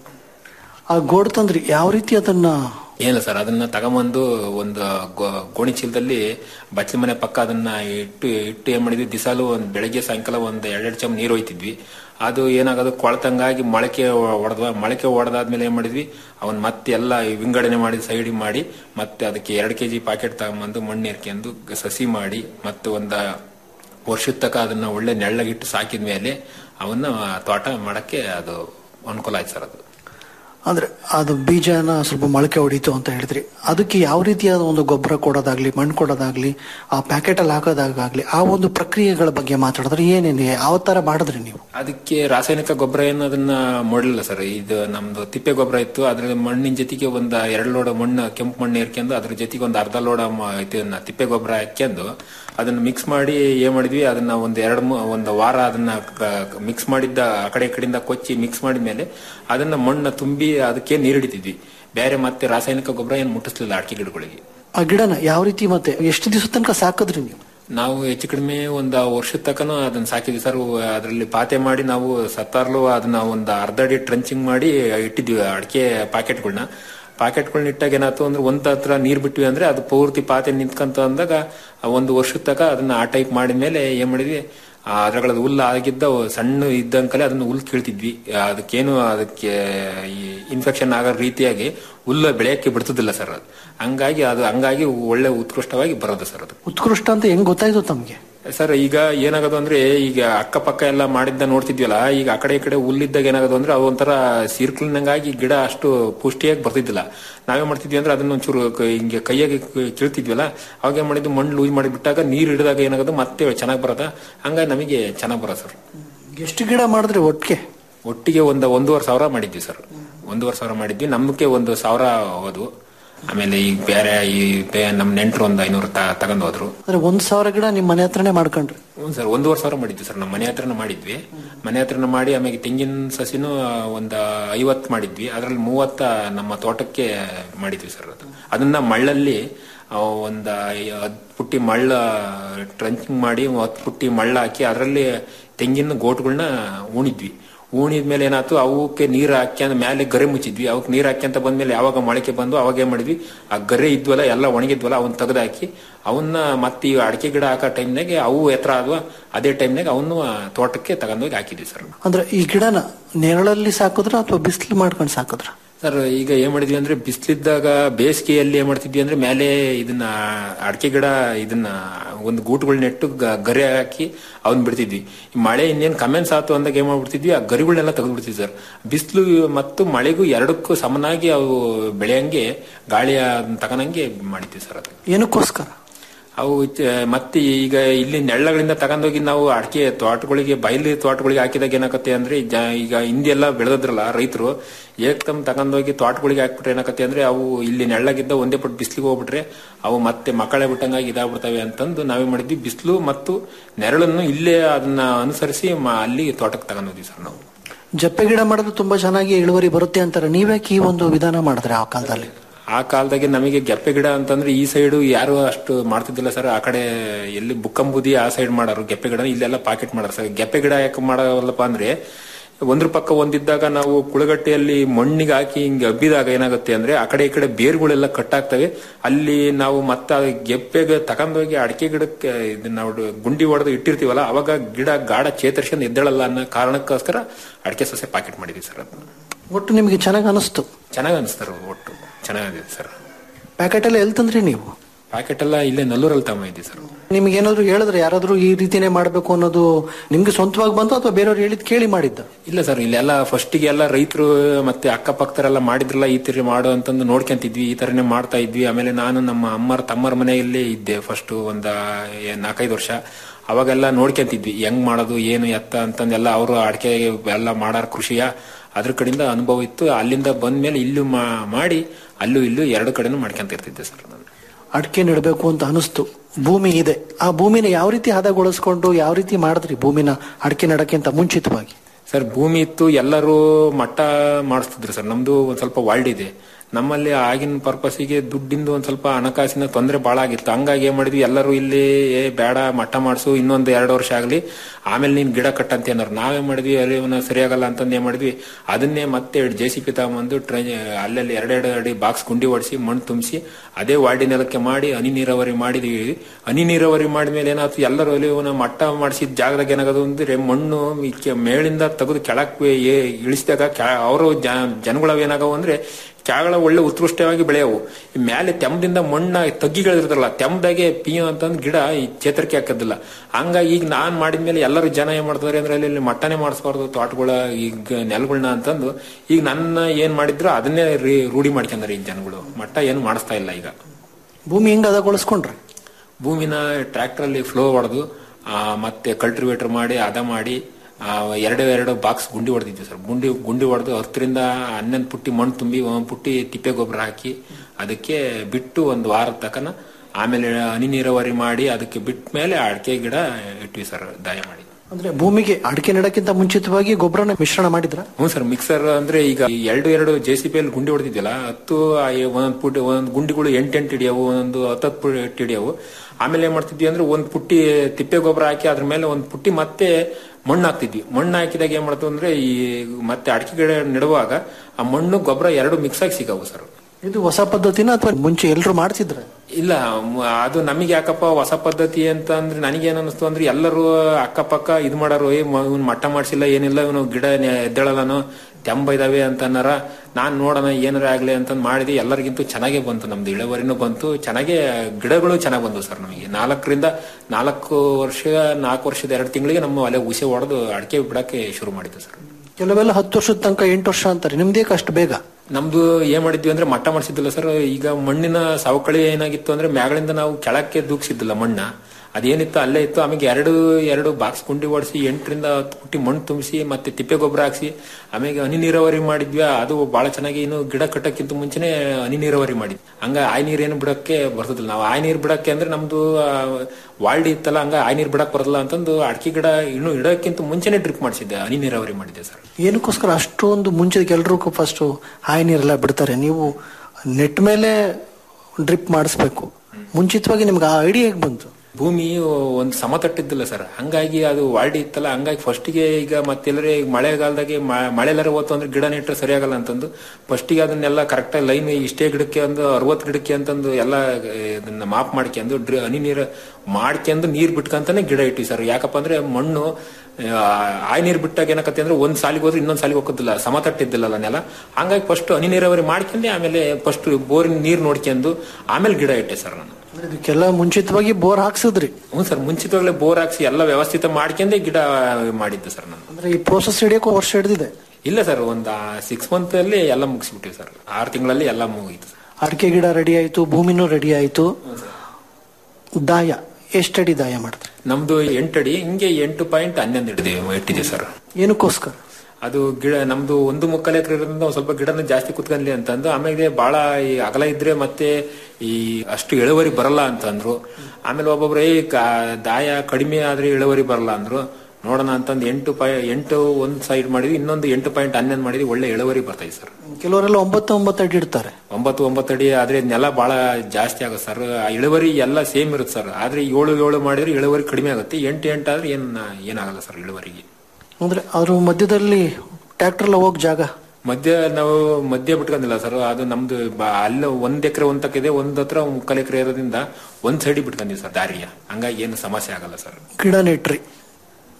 ಆ ಗೋಡ್ ತಂದ್ರಿ ಯಾವ ರೀತಿ ಅದನ್ನ ಏನಿಲ್ಲ ಸರ್ ಅದನ್ನ ತಗೊಂಬಂದು ಒಂದು ಗೋ- ಗೋಣಿ ಚೀಲದಲ್ಲಿ ಬಚ್ಚಲ ಮನೆ ಪಕ್ಕ ಅದನ್ನ ಇಟ್ಟು ಇಟ್ಟು ಏನ್ ಮಾಡಿದ್ವಿ ದಿಸಾಲು ಒಂದ್ ಬೆಳಗ್ಗೆ ಸಾಯಂಕಾಲ ಒಂದ್ ಎರಡೆರಡು ಚಮ್ ನೀರು ಹೋಯ್ತಿದ್ವಿ ಅದು ಏನಾಗೋದು ಕೊಳತಂಗಾಗಿ ಮೊಳಕೆ ಹೊಡೆದ್ವ ಮೊಳಕೆ ಹೊಡೆದಾದ್ಮೇಲೆ ಏನ್ ಮಾಡಿದ್ವಿ ಅವನ್ ಮತ್ತೆ ಎಲ್ಲ ವಿಂಗಡಣೆ ಮಾಡಿ ಸೈಡ್ ಮಾಡಿ ಮತ್ತೆ ಅದಕ್ಕೆ ಎರಡು ಕೆಜಿ ಪಾಕೆಟ್ ತಗೊಂಬಂದು ಮಣ್ಣು ಎರ್ಕೊಂಡು ಸಸಿ ಮಾಡಿ ಮತ್ತೆ ಒಂದ ವರ್ಷದ ತಕ ಅದನ್ನ ಒಳ್ಳೆ ನೆಳ್ಳಗಿಟ್ಟು ಸಾಕಿದ ಮೇಲೆ ಅವನ್ನ ತೋಟ ಮಾಡಕ್ಕೆ ಅದು ಅನುಕೂಲ ಆಯ್ತು ಸರ್ ಅದು ಅಂದ್ರೆ ಅದು ಬೀಜನ ಸ್ವಲ್ಪ ಮೊಳಕೆ ಹೊಡೀತು ಅಂತ ಹೇಳಿದ್ರಿ ಅದಕ್ಕೆ ಯಾವ ರೀತಿಯಾದ ಒಂದು ಗೊಬ್ಬರ ಕೊಡೋದಾಗ್ಲಿ ಮಣ್ಣು ಕೊಡೋದಾಗ್ಲಿ ಆ ಪ್ಯಾಕೆಟ್ ಅಲ್ಲಿ ಹಾಕೋದಾಗ್ಲಿ ಆ ಒಂದು ಪ್ರಕ್ರಿಯೆಗಳ ಬಗ್ಗೆ ಮಾತಾಡಿದ್ರೆ ಏನೇನು ಯಾವ ತರ ಮಾಡಿದ್ರಿ ನೀವು ಅದಕ್ಕೆ ರಾಸಾಯನಿಕ ಗೊಬ್ಬರ ಏನು ಅದನ್ನ ಮಾಡಲಿಲ್ಲ ಸರ್ ಇದು ನಮ್ದು ತಿಪ್ಪೆ ಗೊಬ್ಬರ ಇತ್ತು ಅದ್ರ ಮಣ್ಣಿನ ಜೊತೆಗೆ ಒಂದ್ ಎರಡು ಲೋಡ ಮಣ್ಣು ಕೆಂಪು ಮಣ್ಣು ಏರ್ಕೊಂಡು ಅದ್ರ ಜೊತೆಗೆ ಒಂದು ಅರ್ಧ ಲೋಡ ಮ- ಇದನ್ನ ತಿಪ್ಪೆ ಗೊಬ್ಬರ ಹಾಕ್ಯಂದು ಅದನ್ನ ಮಿಕ್ಸ್ ಮಾಡಿ ಏನ್ ಮಾಡಿದ್ವಿ ಅದನ್ನ ಒಂದ್ ಎರಡು ಒಂದು ವಾರ ಅದನ್ನ ಮಿಕ್ಸ್ ಮಾಡಿದ್ದ ಆ ಕಡೆ ಈ ಕಡೆಯಿಂದ ಕೊಚ್ಚಿ ಮಿಕ್ಸ್ ಮಾಡಿದ್ಮೇಲೆ ಅದನ್ನ ಮಣ್ಣು ತುಂಬಿ ಅದಕ್ಕೆ ನೀರು ಹಿಡಿತಿದ್ವಿ ಬೇರೆ ಮತ್ತೆ ರಾಸಾಯನಿಕ ಗೊಬ್ಬರ ಏನು ಮುಟ್ಟಿಸ್ಲಿಲ್ಲ ಅಡಿಕೆ ಗಿಡಗಳಿಗೆ ಆ ಗಿಡನ ಯಾವ ರೀತಿ ಮತ್ತೆ ಎಷ್ಟು ದಿವಸ ತನಕ ಸಾಕಿದ್ರಿ ನೀವು ನಾವು ಹೆಚ್ಚು ಕಡಿಮೆ ಒಂದು ವರ್ಷದ ತಕನು ಅದನ್ನ ಸಾಕಿದ್ವಿ ಸರ್ ಅದರಲ್ಲಿ ಪಾತೆ ಮಾಡಿ ನಾವು ಸತ್ತಾರ್ಲು ಅದನ್ನ ಒಂದು ಅರ್ಧ ಅಡಿ ಟ್ರಂಚಿಂಗ್ ಮಾಡಿ ಇಟ್ಟಿದ್ವಿ ಅಡಿಕೆ ಪಾಕೆಟ್ಗಳನ್ನ ಪಾಕೆಟ್ಗಳನ್ನ ಇಟ್ಟಾಗ ಏನಾಯ್ತು ಅಂದ್ರೆ ಒಂದ್ ಹತ್ರ ನೀರ್ ಬಿಟ್ವಿ ಅಂದ್ರೆ ಅದು ಪೂರ್ತಿ ಪಾತೆ ನಿಂತ್ಕಂತ ಅಂದಾಗ ಆ ಒಂದು ವರ್ಷದ ತಕ ಅದನ್ನ ಆ ಟೈಪ್ ಮಾಡಿದ್ಮೇಲೆ ಏನ್ ಮಾಡಿದ್ವಿ ಆ ಅದ್ರಗಳ ಹುಲ್ಲು ಆಗಿದ್ದ ಸಣ್ಣ ಇದ್ದಂಕಲೆ ಅದನ್ನ ಹುಲ್ಲು ಕೀಳ್ತಿದ್ವಿ ಅದಕ್ಕೇನು ಅದಕ್ಕೆ ಇನ್ಫೆಕ್ಷನ್ ಆಗೋ ರೀತಿಯಾಗಿ ಹುಲ್ಲು ಬೆಳೆಯಕ್ಕೆ ಬಿಡ್ತದಿಲ್ಲ ಸರ್ ಅದು ಹಂಗಾಗಿ ಅದು ಹಂಗಾಗಿ ಒಳ್ಳೆ ಉತ್ಕೃಷ್ಟವಾಗಿ ಬರೋದು ಸರ್ ಅದು ಉತ್ಕೃಷ್ಟ ಅಂತ ಹೆಂಗ್ ಗೊತ್ತಾಯ್ತು ತಮ್ಗೆ ಸರ್ ಈಗ ಏನಾಗೋದು ಅಂದ್ರೆ ಈಗ ಅಕ್ಕಪಕ್ಕ ಎಲ್ಲ ಮಾಡಿದ್ದ ನೋಡ್ತಿದ್ವಲ್ಲ ಈಗ ಆ ಕಡೆ ಈ ಕಡೆ ಹುಲ್ಲಿದ್ದಾಗ ಏನಾಗೋದು ಅಂದ್ರೆ ಅವು ಒಂಥರ ಸಿರ್ಕಲ್ನಂಗಾಗಿ ಗಿಡ ಅಷ್ಟು ಪುಷ್ಟಿಯಾಗಿ ಬರ್ತಿದ್ದಿಲ್ಲ ನಾವೇ ಮಾಡ್ತಿದ್ವಿ ಅಂದ್ರೆ ಅದನ್ನ ಒಂಚೂರು ಕ- ಹಿಂಗೆ ಕೈಯಾಗಿ ಕ- ಕೀಳ್ತಿದ್ವಲ್ಲ ಅವಾಗ ಏನ್ ಮಾಡಿದ್ವಿ ಮಣ್ಣು ಲೂಸ್ ಮಾಡಿ ಬಿಟ್ಟಾಗ ನೀರು ಹಿಡಿದಾಗ ಏನಾಗೋದು ಮತ್ತೆ ಚೆನ್ನಾಗಿ ಬರೋದ ಹಂಗಾಗಿ ನಮಗೆ ಚೆನ್ನಾಗಿ ಬರೋ ಸರ್ ಎಷ್ಟು ಗಿಡ ಮಾಡಿದ್ರಿ ಒಟ್ಟಿಗೆ ಒಟ್ಟಿಗೆ ಒಂದು ಒಂದೂವರೆ ಸಾವಿರ ಮಾಡಿದ್ವಿ ಸರ್ ಒಂದೂವರೆ ಸಾವಿರ ಮಾಡಿದ್ವಿ ನಮ್ಗೆ ಒಂದು ಸಾವಿರ ಹೋದ್ವು ಆಮೇಲೆ ಈಗ ಬೇರೆ ಈ ಬೇ- ನಮ್ ನೆಂಟರು ಒಂದು ಐನೂರು ತಗೊಂಡ್ ಹೋದ್ರು ಅಂದ್ರೆ ಒಂದ್ ಸಾವಿರ ಗಿಡ ನಿಮ್ ಮನೆ ಹತ್ರನೇ ಮಾಡ್ಕೊಂಡ್ರಿ ಹ್ಞೂ ಸರ್ ಒಂದೂವರೆ ಸಾವಿರ ಮಾಡಿದ್ವಿ ಸರ್ ನಮ್ಮ ಮನೆ ಹತ್ರನ ಮಾಡಿದ್ವಿ ಮನೆ ಹತ್ರನ ಮಾಡಿ ಆಮೇಲೆ ತೆಂಗಿನ ಸಸಿನೂ ಒಂದು ಐವತ್ತು ಮಾಡಿದ್ವಿ ಅದ್ರಲ್ಲಿ ಮೂವತ್ತ ನಮ್ಮ ತೋಟಕ್ಕೆ ಮಾಡಿದ್ವಿ ಸರ್ ಅದು ಅದನ್ನ ಮಳ್ಳಲ್ಲಿ ಆ, ಒಂದ್ ಐ- ಹತ್ತು ಪುಟ್ಟಿ ಮಳ್ಳ ಟ್ರಂಚಿಂಗ್ ಮಾಡಿ ಹತ್ತು ಪುಟ್ಟಿ ಮಳ್ಳ ಹಾಕಿ ಅದರಲ್ಲಿ ತೆಂಗಿನ ಗೋಟ್ಗಳನ್ನ ಉಣಿದ್ವಿ ಉಣಿದ್ಮೇಲೆ ಏನಾಯ್ತು ಅವಕ್ಕೆ ನೀರು ಹಾಕ್ಯಂದ್ ಮೇಲೆ ಗರೆ ಮುಚ್ಚಿದ್ವಿ ಅವಕ್ಕೆ ನೀರು ಹಾಕ್ಯಂತ ಬಂದ್ಮೇಲೆ ಯಾವಾಗ ಮೊಳಕೆ ಬಂದು ಅವಾಗ ಏನ್ ಮಾಡಿದ್ವಿ ಆ ಗರೆ ಇದ್ವಲ್ಲ ಎಲ್ಲ ಒಣಗಿದ್ವಲ್ಲ ಅವನ್ನ ತೆಗೆದಾಕಿ ಅವನ್ನ ಮತ್ತೆ ಈ ಅಡಿಕೆ ಗಿಡ ಹಾಕೋ ಟೈಮ್ನಾಗೆ ಅವು ಎತ್ತರ ಆದ್ವ ಅದೇ ಟೈಮ್ನಾಗ ಅವನು ತೋಟಕ್ಕೆ ತಗೊಂಡೋಗಿ ಹಾಕಿದ್ವಿ ಸರ್ ಅಂದ್ರೆ ಈ ಗಿಡನ ನೆರಳಲ್ಲಿ ಸಾಕಿದ್ರ ಅಥವಾ ಬಿಸಿಲು ಮಾಡ್ಕೊಂಡು ಸಾಕಿದ್ರ ಸರ್ ಈಗ ಏನ್ ಮಾಡಿದ್ವಿ ಅಂದ್ರೆ ಬಿಸಿಲಿದ್ದಾಗ ಬೇಸಿಗೆಯಲ್ಲಿ ಏನ್ ಮಾಡ್ತಿದ್ವಿ ಅಂದ್ರೆ ಮೇಲೆ ಇದನ್ನ ಅಡಿಕೆ ಗಿಡ ಇದನ್ನ ಒಂದು ಗೂಟುಗಳು ನೆಟ್ಟು ಗ- ಗರಿ ಹಾಕಿ ಅವನ್ ಬಿಡ್ತಿದ್ವಿ ಈ ಮಳೆ ಇನ್ನೇನ್ ಕಮೆನ್ಸ್ ಆತು ಅಂದಾಗ ಏನ್ ಮಾಡ್ಬಿಡ್ತಿದ್ವಿ ಆ ಗರಿಗಳನ್ನೆಲ್ಲ ತೆಗೆದು ಬಿಡ್ತಿದ್ವಿ ಸರ್ ಬಿಸಿಲು ಮತ್ತು ಮಳೆಗೂ ಎರಡಕ್ಕೂ ಸಮನಾಗಿ ಅವು ಬೆಳೆಯಂಗೆ ಗಾಳಿಯ ತಗನಂಗೆ ಮಾಡಿದ್ವಿ ಸರ್ ಅದು ಏನಕ್ಕೋಸ್ಕರ ಅವು ಚ- ಮತ್ತೆ ಈಗ ಇಲ್ಲಿ ನೆಳ್ಳಗಳಿಂದ ತಗೊಂಡೋಗಿ ನಾವು ಅಡಿಕೆ ತೋಟಗಳಿಗೆ ಬಯಲು ತೋಟಗಳಿಗೆ ಹಾಕಿದಾಗ ಏನಾಕತ್ತೆ ಅಂದ್ರೆ ಜ- ಈಗ ಹಿಂದೆಲ್ಲ ಬೆಳೆದ್ರಲ್ಲ ರೈತರು ಏಕ್ದಮ್ ತಗೊಂಡೋಗಿ ತೋಟಗಳಿಗೆ ಹಾಕ್ಬಿಟ್ರೆ ಏನಾಕತ್ತೆ ಅಂದ್ರೆ ಅವು ಇಲ್ಲಿ ನೆಳ್ಳಗಿದ್ದ ಒಂದೇ ಪಟ್ಟು ಬಿಸಿಲಿಗೆ ಹೋಗ್ಬಿಟ್ರೆ ಅವು ಮತ್ತೆ ಮಕ್ಕಳೇ ಬಿಟ್ಟಂಗಾಗಿ ಇದಾಗ್ಬಿಡ್ತವೆ ಅಂತಂದು ನಾವೇ ಮಾಡಿದ್ವಿ ಬಿಸಿಲು ಮತ್ತು ನೆರಳನ್ನು ಇಲ್ಲೇ ಅದನ್ನ ಅನುಸರಿಸಿ ಮ- ಅಲ್ಲಿ ತೋಟಕ್ಕೆ ತಗೊಂಡೋದ್ವಿ ಸರ್ ನಾವು ಜಪ್ಪೆ ಗಿಡ ಮಾಡಿದ್ರೆ ತುಂಬಾ ಚೆನ್ನಾಗಿ ಇಳುವರಿ ಬರುತ್ತೆ ಅಂತಾರೆ ನೀವ್ಯಾಕೆ ಈ ಒಂದು ವಿಧಾನ ಮಾಡಿದ್ರೆ ಆ ಕಾಲದಲ್ಲಿ ಆ ಕಾಲದಾಗೆ ನಮಗೆ ಗೆಪ್ಪೆ ಗಿಡ ಅಂತಂದ್ರೆ ಈ ಸೈಡು ಯಾರು ಅಷ್ಟು ಮಾಡ್ತಿದ್ದಿಲ್ಲ ಸರ್ ಆ ಕಡೆ ಎಲ್ಲಿ ಬುಕ್ಕಂಬುದಿ ಆ ಸೈಡ್ ಮಾಡೋರು ಗೆಪ್ಪೆ ಗಿಡ ಇಲ್ಲೆಲ್ಲ ಪಾಕೆಟ್ ಮಾಡೋರು ಸರ್ ಗೆಪ್ಪೆ ಗಿಡ ಯಾಕೆ ಮಾಡಲ್ಲಪ್ಪ ಅಂದ್ರೆ ಒಂದ್ರ ಪಕ್ಕ ಒಂದಿದ್ದಾಗ ನಾವು ಕುಳಗಟ್ಟೆಯಲ್ಲಿ ಮಣ್ಣಿಗೆ ಹಾಕಿ ಹಿಂಗೆ ಹಬ್ಬಿದಾಗ ಏನಾಗುತ್ತೆ ಅಂದ್ರೆ ಆ ಕಡೆ ಈ ಕಡೆ ಬೇರುಗಳೆಲ್ಲ ಕಟ್ಟಾಗ್ತವೆ ಅಲ್ಲಿ ನಾವು ಮತ್ತೆ ಆ ಗೆಪ್ಪೆಗೆ ತಗೊಂಡೋಗಿ ಅಡಿಕೆ ಗಿಡಕ್ಕೆ ಇದನ್ನ ನಾವು ಗುಂಡಿ ಹೊಡೆದು ಇಟ್ಟಿರ್ತೀವಲ್ಲ ಅವಾಗ ಗಿಡ ಗಾಢ ಚೇತರಿಸ್ಕೊಂಡು ಎದ್ದೇಳಲ್ಲ ಅನ್ನೋ ಕಾರಣಕ್ಕೋಸ್ಕರ ಅಡಿಕೆ ಸಸ್ಯ ಪಾಕೆಟ್ ಮಾಡಿದ್ವಿ ಸರ್ ಅದನ್ನ ಒಟ್ಟು ನಿಮಗೆ ಚೆನ್ನಾಗಿ ಅನಿಸ್ತು ಚೆನ್ನಾಗಿ ಅನಿಸ್ತಾರೆ ಒಟ್ಟು ಚೆನ್ನಾಗಿದೆ ಸರ್ ಪ್ಯಾಕೆಟ್ ಎಲ್ಲ ಎಲ್ಲಿ ತಂದ್ರಿ ನೀವು ಪ್ಯಾಕೆಟ್ ಎಲ್ಲ ಇಲ್ಲೇ ನಲ್ಲೂರಲ್ಲಿ ತಗೊಂಡಿದ್ವಿ ಸರ್ ನಿಮ್ಗೆ ಏನಾದ್ರು ಹೇಳಿದ್ರೆ ಯಾರಾದ್ರೂ ಈ ರೀತಿನೇ ಮಾಡಬೇಕು ಅನ್ನೋದು ನಿಮ್ಗೆ ಸ್ವಂತವಾಗಿ ಬಂತು ಅಥವಾ ಬೇರೆಯವ್ರು ಹೇಳಿದ್ ಕೇಳಿ ಮಾಡಿದ್ದ ಇಲ್ಲ ಸರ್ ಇಲ್ಲೆಲ್ಲ ಫಸ್ಟಿಗೆ ಎಲ್ಲ ರೈತರು ಮತ್ತೆ ಅಕ್ಕಪಕ್ಕದರೆಲ್ಲ ಮಾಡಿದ್ರಲ್ಲ ಈ ತರ ಮಾಡು ಅಂತಂದು ನೋಡ್ಕೊಂತಿದ್ವಿ ಈ ತರನೇ ಮಾಡ್ತಾ ಇದ್ವಿ ಆಮೇಲೆ ನಾನು ನಮ್ಮ ಅಮ್ಮರ ತಮ್ಮರ ಮನೆಯಲ್ಲೇ ಇದ್ದೆ ಫಸ್ಟ್ ಒಂದ ಏ- ನಾಲ್ಕೈದು ವರ್ಷ ಅವಾಗೆಲ್ಲ ನೋಡ್ಕೊಂತಿದ್ವಿ ಹೆಂಗ್ ಮಾಡೋದು ಏನು ಎತ್ತ ಅಂತಂದೆಲ್ಲ ಅವರು ಅಡಿಕೆ ಎಲ್ಲ ಮಾಡಾರ ಕೃಷಿಯ ಅದ್ರ ಕಡೆಯಿಂದ ಅನುಭವ ಇತ್ತು ಅಲ್ಲಿಂದ ಬಂದ್ಮೇಲೆ ಇಲ್ಲೂ ಮಾ- ಮಾಡಿ ಅಲ್ಲೂ ಇಲ್ಲೂ ಎರಡು ಕಡೆನೂ ಮಾಡ್ಕೊಂತ ಇರ್ತಿದ್ದೆ ಸರ್ ನಾನು ಅಡಿಕೆ ನೆಡಬೇಕು ಅಂತ ಅನಿಸ್ತು ಭೂಮಿ ಇದೆ ಆ ಭೂಮಿನ ಯಾವ ರೀತಿ ಹದಗೊಳಿಸ್ಕೊಂಡು ಯಾವ ರೀತಿ ಮಾಡಿದ್ರಿ ಭೂಮಿನ ಅಡಿಕೆ ನೆಡಕ್ಕಿಂತ ಮುಂಚಿತವಾಗಿ ಸರ್ ಭೂಮಿ ಇತ್ತು ಎಲ್ಲರೂ ಮಟ್ಟ ಮಾಡಿಸ್ತಿದ್ರು ಸರ್ ನಮ್ದು ಒಂದ್ ಸ್ವಲ್ಪ ವಾಲ್ಡ್ ಇದೆ ನಮ್ಮಲ್ಲಿ ಆಗಿನ ಪರ್ಪಸ್ಸಿಗೆ ದುಡ್ಡಿಂದು ಒಂದ್ ಸ್ವಲ್ಪ ಹಣಕಾಸಿನ ತೊಂದರೆ ಬಹಳ ಆಗಿತ್ತು ಹಂಗಾಗಿ ಏನ್ ಮಾಡಿದ್ವಿ ಎಲ್ಲರೂ ಇಲ್ಲಿ ಏ ಬೇಡ ಮಟ್ಟ ಮಾಡಿಸು ಇನ್ನೊಂದು ಎರಡು ವರ್ಷ ಆಗ್ಲಿ ಆಮೇಲೆ ನೀನ್ ಗಿಡ ಕಟ್ಟಂತ ಏನಾರು ನಾವೇನ್ ಮಾಡಿದ್ವಿ ಅರೆ ಇವ್ನ ಸರಿಯಾಗಲ್ಲ ಅಂತಂದ್ ಏನ್ ಮಾಡಿದ್ವಿ ಅದನ್ನೇ ಮತ್ತೆ ಜೆ ಸಿ ಪಿ ತಗೊಂಬಂದು ಟ್ರೈ ಅಲ್ಲಲ್ಲಿ ಎರಡೆರಡು ಅಡಿ ಬಾಕ್ಸ್ ಗುಂಡಿ ಹೊಡಿಸಿ ಮಣ್ಣು ತುಂಬಿಸಿ ಅದೇ ವಾರ್ಡಿ ನೆಲಕ್ಕೆ ಮಾಡಿ ಹನಿ ನೀರಾವರಿ ಮಾಡಿದ್ವಿ ಹನಿ ನೀರಾವರಿ ಮಾಡಿದ್ಮೇಲೆ ಏನಾಯ್ತು ಎಲ್ಲರೂ ಅಲ್ಲಿ ಇವನ ಮಟ್ಟ ಮಾಡಿಸಿದ ಜಾಗದಾಗ ಏನಾಗೋದು ಅಂದ್ರೆ ಮಣ್ಣು ಈ ಕೆ- ಮೇಲಿಂದ ತೆಗೆದು ಕೆಳಕ್ ಇಳಿಸಿದಾಗ ಅವರು ಜನಗಳು ಏನಾಗವು ಅಂದ್ರೆ ಕೆಳಗಳ ಒಳ್ಳೆ ಉತ್ಕೃಷ್ಟವಾಗಿ ಬೆಳೆಯವು ಈ ಮೇಲೆ ತೆಮ್ದಿಂದ ಮಣ್ಣ ತಗ್ಗಿಗಳಿರ್ತಾರಲ್ಲ ತೆಮ್ದಾಗೆ ಪಿಯೋ ಅಂತಂದ್ ಗಿಡ ಈ ಚೇತರಿಕೆ ಹಾಕೋದಿಲ್ಲ ಹಂಗಾಗಿ ಈಗ ನಾನ್ ಮಾಡಿದ್ಮೇಲೆ ಎಲ್ಲರೂ ಜನ ಏನ್ ಮಾಡ್ತಾರೆ ಅಂದ್ರೆ ಅಲ್ಲಿ ಇಲ್ಲಿ ಮಟ್ಟನೇ ಮಾಡಿಸ್ಬಾರ್ದು ತೋಟಗಳ ಈಗ ನೆಲಗಳನ್ನ ಅಂತಂದು ಈಗ ನನ್ನ ಏನ್ ಮಾಡಿದ್ರು ಅದನ್ನೇ ರೀ- ರೂಢಿ ಮಾಡ್ಕೊಂಡಾರೆ ಈಗ ಜನಗಳು ಮಟ್ಟ ಏನು ಮಾಡಿಸ್ತಾ ಇಲ್ಲ ಈಗ ಭೂಮಿ ಹೆಂಗ್ ಹದಗೊಳಿಸ್ಕೊಂಡ್ರಿ ಭೂಮಿನ ಟ್ರ್ಯಾಕ್ಟರ್ ಅಲ್ಲಿ ಫ್ಲೋ ಹೊಡೆದು ಮತ್ತೆ ಕಲ್ಟಿವೇಟರ್ ಮಾಡಿ ಅದ ಮಾಡಿ ಆ, ಎರಡು ಎರಡು ಬಾಕ್ಸ್ ಗುಂಡಿ ಹೊಡೆದಿದ್ವಿ ಸರ್ ಗುಂಡಿ ಗುಂಡಿ ಹೊಡೆದು ಹತ್ತರಿಂದ ಹನ್ನೊಂದು ಪುಟ್ಟಿ ಮಣ್ಣು ತುಂಬಿ ಒಂದ್ ಪುಟ್ಟಿ ತಿಪ್ಪೆ ಗೊಬ್ಬರ ಹಾಕಿ ಅದಕ್ಕೆ ಬಿಟ್ಟು ಒಂದು ವಾರದ ತಕನ ಆಮೇಲೆ ಹನಿ ನೀರಾವರಿ ಮಾಡಿ ಅದಕ್ಕೆ ಬಿಟ್ಟ ಮೇಲೆ ಅಡಿಕೆ ಗಿಡ ಇಟ್ವಿ ಸರ್ ದಾಯ ಮಾಡಿ ಅಂದ್ರೆ ಭೂಮಿಗೆ ಅಡಿಕೆ ನೆಡಕ್ಕಿಂತ ಮುಂಚಿತವಾಗಿ ಗೊಬ್ಬರನ ಮಿಶ್ರಣ ಮಾಡಿದ್ರ ಹ್ಞೂ ಸರ್ ಮಿಕ್ಸರ್ ಅಂದ್ರೆ ಈಗ ಈ ಎರಡು ಎರಡು ಜೆ ಸಿ ಅಲ್ಲಿ ಗುಂಡಿ ಹೊಡೆದಿದ್ಯಲ್ಲ ಹತ್ತು ಆ ಈ ಒಂದೊಂದ್ ಪುಟ್ಟಿ ಒಂದೊಂದು ಗುಂಡಿಗಳು ಎಂಟು ಎಂಟು ಹಿಡಿಯವು ಒಂದೊಂದು ಹತ್ತತ್ತು ಪುಟ್ಟಿ ಹಿಡಿಯವು ಆಮೇಲೆ ಏನ್ ಮಾಡ್ತಿದ್ವಿ ಅಂದ್ರೆ ಒಂದ್ ಪುಟ್ಟಿ ತಿಪ್ಪೆ ಗೊಬ್ಬರ ಹಾಕಿ ಅದ್ರ ಮೇಲೆ ಒಂದ್ ಪುಟ್ಟಿ ಮತ್ತೆ ಮಣ್ಣು ಹಾಕ್ತಿದ್ವಿ ಮಣ್ಣು ಹಾಕಿದಾಗ ಏನ್ ಮಾಡ್ತು ಅಂದ್ರೆ ಈ ಮತ್ತೆ ಅಡಿಕೆ ಗಿಡ ನೆಡುವಾಗ ಆ ಮಣ್ಣು ಗೊಬ್ಬರ ಎರಡು ಮಿಕ್ಸ್ ಆಗಿ ಸಿಗವು ಸರ್ ಇದು ಹೊಸ ಪದ್ಧತಿನ ಅಥವಾ ಮುಂಚೆ ಎಲ್ರು ಮಾಡ್ತಿದ್ರ ಇಲ್ಲ ಮ- ಅದು ನಮಗೆ ಯಾಕಪ್ಪ ಹೊಸ ಪದ್ಧತಿ ಅಂತ ಅಂದ್ರೆ ನನಗೇನ್ ಅನಿಸ್ತು ಅಂದ್ರೆ ಎಲ್ಲರೂ ಅಕ್ಕಪಕ್ಕ ಇದ್ ಮಾಡಾರು ಏ ಇವ್ನು ಮಟ್ಟ ಮಾಡ್ಸಿಲ್ಲ ಏನಿಲ್ಲ ಇವನು ಗಿಡ ನೆ- ಎದ್ದೇಳಲ್ಲನು ತೆಂಬ ಇದಾವೆ ಅಂತ ಅನ್ನಾರ ನಾನ್ ನೋಡೋಣ ಏನಾರ ಆಗ್ಲಿ ಅಂತ ಮಾಡಿದ್ವಿ ಎಲ್ಲರಿಗಿಂತೂ ಚೆನ್ನಾಗೇ ಬಂತು ನಮ್ದು ಇಳುವರಿನೂ ಬಂತು ಚೆನ್ನಾಗೇ ಗಿಡಗಳು ಚೆನ್ನಾಗ್ ಬಂದವು ಸರ್ ನಮಗೆ ನಾಲ್ಕರಿಂದ ನಾಲ್ಕು ವರ್ಷ ನಾಲ್ಕು ವರ್ಷದ ಎರಡು ತಿಂಗಳಿಗೆ ನಮ್ಮ ಅಲೆ ಉಸೆ ಹೊಡೆದು ಅಡಿಕೆ ಬಿಡಕ್ಕೆ ಶುರು ಮಾಡಿದ್ದು ಸರ್ ಕೆಲವೆಲ್ಲ ಹತ್ತು ವರ್ಷದ ತನಕ ಎಂಟು ವರ್ಷ ಅಂತಾರೆ ನಿಮ್ದೇಕ ಅಷ್ಟು ಬೇಗ ನಮ್ದು ಏನ್ ಮಾಡಿದ್ವಿ ಅಂದ್ರೆ ಮಟ್ಟ ಮಾಡಿಸಿದ್ದಿಲ್ಲ ಸರ್ ಈಗ ಮಣ್ಣಿನ ಸವಕಳಿ ಏನಾಗಿತ್ತು ಅಂದ್ರೆ ಮ್ಯಾಗಳಿಂದ ನಾವು ಕೆಳಕ್ಕೆ ದೂಕ್ಸಿದ್ದಿಲ್ಲ ಮಣ್ಣ ಅದೇನಿತ್ತು ಅಲ್ಲೇ ಇತ್ತು ಆಮೇಲೆ ಎರಡು ಎರಡು ಬಾಕ್ಸ್ ಕುಂಡಿ ಓಡಿಸಿ ಎಂಟರಿಂದ ಹತ್ತು ಪುಟ್ಟಿ ಮಣ್ಣು ತುಂಬಿಸಿ ಮತ್ತೆ ತಿಪ್ಪೆ ಗೊಬ್ಬರ ಹಾಕ್ಸಿ ಆಮೇಲೆ ಹನಿ ನೀರಾವರಿ ಮಾಡಿದ್ವಿ ಅದು ಬಹಳ ಚೆನ್ನಾಗಿ ಇನ್ನು ಗಿಡ ಕಟ್ಟಕ್ಕಿಂತ ಮುಂಚೆನೆ ಹನಿ ನೀರಾವರಿ ಮಾಡಿದ್ವಿ ಹಂಗ ಆಯ್ ನೀರೇನು ಬಿಡಕ್ಕೆ ಬರ್ತದಿಲ್ಲ ನಾವು ಆಯ್ ನೀರ್ ಬಿಡಕ್ಕೆ ಅಂದ್ರೆ ನಮ್ದು ಆ, ವಾಲ್ಡಿ ಇತ್ತಲ್ಲ ಹಂಗ ಆಯ್ ನೀರ್ ಬಿಡಕ್ ಬರಲ್ಲ ಅಂತಂದು ಅಡಿಕೆ ಗಿಡ ಇನ್ನು ಇಡಕ್ಕಿಂತ ಮುಂಚೆನೆ ಡ್ರಿಪ್ ಮಾಡಿಸಿದ್ದೆ ಹನಿ ನೀರಾವರಿ ಮಾಡಿದ್ದೆ ಸರ್ ಏನಕ್ಕೋಸ್ಕರ ಅಷ್ಟೊಂದು ಮುಂಚೆ ಎಲ್ರಿಗೂ ಫಸ್ಟ್ ಹಾಯಿ ನೀರೆಲ್ಲ ಬಿಡ್ತಾರೆ ನೀವು ನೆಟ್ ಮೇಲೆ ಡ್ರಿಪ್ ಮಾಡಿಸ್ಬೇಕು ಮುಂಚಿತವಾಗಿ ನಿಮ್ಗೆ ಆ ಐಡಿಯಾ ಹೇಗೆ ಬಂತು ಭೂಮಿ ಒಂದು ಸಮತಟ್ಟಿದ್ದಿಲ್ಲ ಸರ್ ಹಂಗಾಗಿ ಅದು ವಾಲ್ಡಿ ಇತ್ತಲ್ಲ ಹಂಗಾಗಿ ಫಸ್ಟಿಗೆ ಈಗ ಮತ್ತೆಲ್ಲರೇ ಈಗ ಮಳೆಗಾಲದಾಗೆ ಮ- ಮಳೆ ಎಲ್ಲರ ಹೋತು ಅಂದ್ರೆ ಗಿಡ ನೆಟ್ಟರೆ ಸರಿಯಾಗಲ್ಲ ಅಂತಂದು ಫಸ್ಟಿಗೆ ಅದನ್ನೆಲ್ಲ ಕರೆಕ್ಟಾಗಿ ಲೈನ್ ಇಷ್ಟೇ ಗಿಡಕ್ಕೆ ಒಂದು ಅರವತ್ತು ಗಿಡಕ್ಕೆ ಅಂತಂದು ಎಲ್ಲ ಇದನ್ನ ಮಾಪ್ ಮಾಡ್ಕೊಂಡು ಡ್ರಿ ಹನಿ ನೀರು ಮಾಡ್ಕೊಂಡು ನೀರ್ ಬಿಟ್ಕಂತಾನೆ ಗಿಡ ಇಟ್ವಿ ಸರ್ ಯಾಕಪ್ಪ ಅಂದ್ರೆ ಮಣ್ಣು ಆ, ಆಯ್ ನೀರ್ ಬಿಟ್ಟಾಗ ಏನಕತ್ತೆ ಅಂದ್ರೆ ಒಂದ್ ಸಾಲಿಗೆ ಹೋದ್ರೆ ಇನ್ನೊಂದ್ ಸಾಲಿಗೆ ಹೋಗೋದಿಲ್ಲ ಸಮತಟ್ಟಿದ್ದಿಲ್ಲ ನೆಲ ಹಂಗಾಗಿ ಫಸ್ಟ್ ಹನಿ ನೀರಾವರಿ ಮಾಡ್ಕೊಂಡೆ ಆಮೇಲೆ ಫಸ್ಟ್ ಬೋರಿನ ನೀರ್ ನೋಡ್ಕೊಂಡು ಆಮೇಲೆ ಗಿಡ ಇಟ್ಟೆ ಸರ್ ನಾನು ಅಂದ್ರೆ ಇದಕ್ಕೆಲ್ಲ ಮುಂಚಿತವಾಗಿ ಬೋರ್ ಹಾಕ್ಸಿದ್ರಿ ಹ್ಞೂ ಸರ್ ಮುಂಚಿತವಾಗ್ಲೇ ಬೋರ್ ಹಾಕ್ಸಿ ಎಲ್ಲ ವ್ಯವಸ್ಥಿತ ಮಾಡ್ಕೊಂಡೆ ಗಿಡ ಮಾಡಿದ್ದು ಸರ್ ನಾನು ಅಂದ್ರೆ ಈ ಪ್ರೋಸೆಸ್ ಹಿಡಿಯೋಕೆ ವರ್ಷ ಹಿಡಿದಿದೆ ಇಲ್ಲ ಸರ್ ಒಂದ್ ಸಿಕ್ಸ್ ಮಂತ್ ಅಲ್ಲಿ ಎಲ್ಲ ಮುಗಿಸ್ಬಿಟ್ಟಿವಿ ಸರ್ ಆರು ತಿಂಗಳಲ್ಲಿ ಎಲ್ಲ ಮುಗೀತು ಸರ್ ಅಡಿಕೆ ಗಿಡ ರೆಡಿ ಆಯ್ತು ಭೂಮಿನೂ ರೆಡಿ ಆಯ್ತು ದಾಯ ಎಷ್ಟಡಿ ದಾಯ ಮಾಡಿದ್ರಿ ನಮ್ದು ಎಂಟಡಿ ಹಿಂಗೆ ಎಂಟು ಪಾಯಿಂಟ್ ಹನ್ನೊಂದು ಹಿಡಿದೀವಿ ಇಟ್ಟಿದೆ ಸರ್ ಏನಕ್ಕೋಸ್ಕರ ಅದು ಗಿಡ ನಮ್ದು ಒಂದು ಮುಕ್ಕಾಲು ಎಕರೆ ಇರೋದ್ರಿಂದ ಒಂದ್ ಸ್ವಲ್ಪ ಗಿಡನ ಜಾಸ್ತಿ ಕುತ್ಕೊಂಡ್ಲಿ ಅಂತಂದು ಆಮೇಲೆ ಬಹಳ ಈ ಅಗಲ ಇದ್ರೆ ಮತ್ತೆ ಈ ಅಷ್ಟು ಇಳುವರಿ ಬರಲ್ಲ ಅಂತಂದ್ರು ಆಮೇಲೆ ಒಬ್ಬೊಬ್ರು ಏ ಕಾ- ದಾಯ ಕಡಿಮೆ ಆದ್ರೆ ಇಳುವರಿ ಬರಲ್ಲ ಅಂದ್ರು ನೋಡೋಣ ಅಂತಂದು ಎಂಟು ಪಾಯ್ ಎಂಟು ಒಂದ್ ಸೈಡ್ ಮಾಡಿದ್ವಿ ಇನ್ನೊಂದು ಎಂಟು ಪಾಯಿಂಟ್ ಹನ್ನೊಂದು ಮಾಡಿದ್ವಿ ಒಳ್ಳೆ ಇಳುವರಿ ಬರ್ತೈತೆ ಸರ್ ಕೆಲವರೆಲ್ಲ ಒಂಬತ್ತು ಒಂಬತ್ತು ಅಡಿ ಇಡ್ತಾರೆ ಒಂಬತ್ತು ಒಂಬತ್ತು ಅಡಿ ಆದ್ರೆ ನೆಲ ಬಹಳ ಜಾಸ್ತಿ ಆಗುತ್ತೆ ಸರ್ ಆ ಇಳುವರಿ ಎಲ್ಲ ಸೇಮ್ ಇರುತ್ತೆ ಸರ್ ಆದ್ರೆ ಏಳು ಏಳು ಮಾಡಿದ್ರೆ ಇಳುವರಿ ಕಡಿಮೆ ಆಗುತ್ತೆ ಎಂಟು ಎಂಟು ಆದ್ರೆ ಏನ್ ಏನಾಗಲ್ಲ ಸರ್ ಇಳುವರಿಗೆ ಅಂದ್ರೆ ಅದ್ರ ಮಧ್ಯದಲ್ಲಿ ಟ್ರ್ಯಾಕ್ಟರ್ ಎಲ್ಲ ಹೋಗ್ ಜಾಗ ಮಧ್ಯ ನಾವು ಮಧ್ಯ ಬಿಟ್ಕೊಂಡಿಲ್ಲ ಸರ್ ಅದು ನಮ್ದು ಬ- ಅಲ್ಲ ಒಂದ್ ಎಕರೆ ಒಂದ್ ತಕ್ಕಿದೆ ಒಂದ್ ಹತ್ರ ಮುಕ್ಕಾಲ್ ಎಕರೆ ಇರೋದ್ರಿಂದ ಒಂದ್ ಸೈಡ್ ಬಿಟ್ಕೊಂಡಿವಿ ಸರ್ ದಾರಿಯ ಹಂಗಾಗಿ ಏನು ಸಮಸ್ಯೆ ಆಗಲ್ಲ ಸರ್ ಗಿಡ ನೆಟ್ರಿ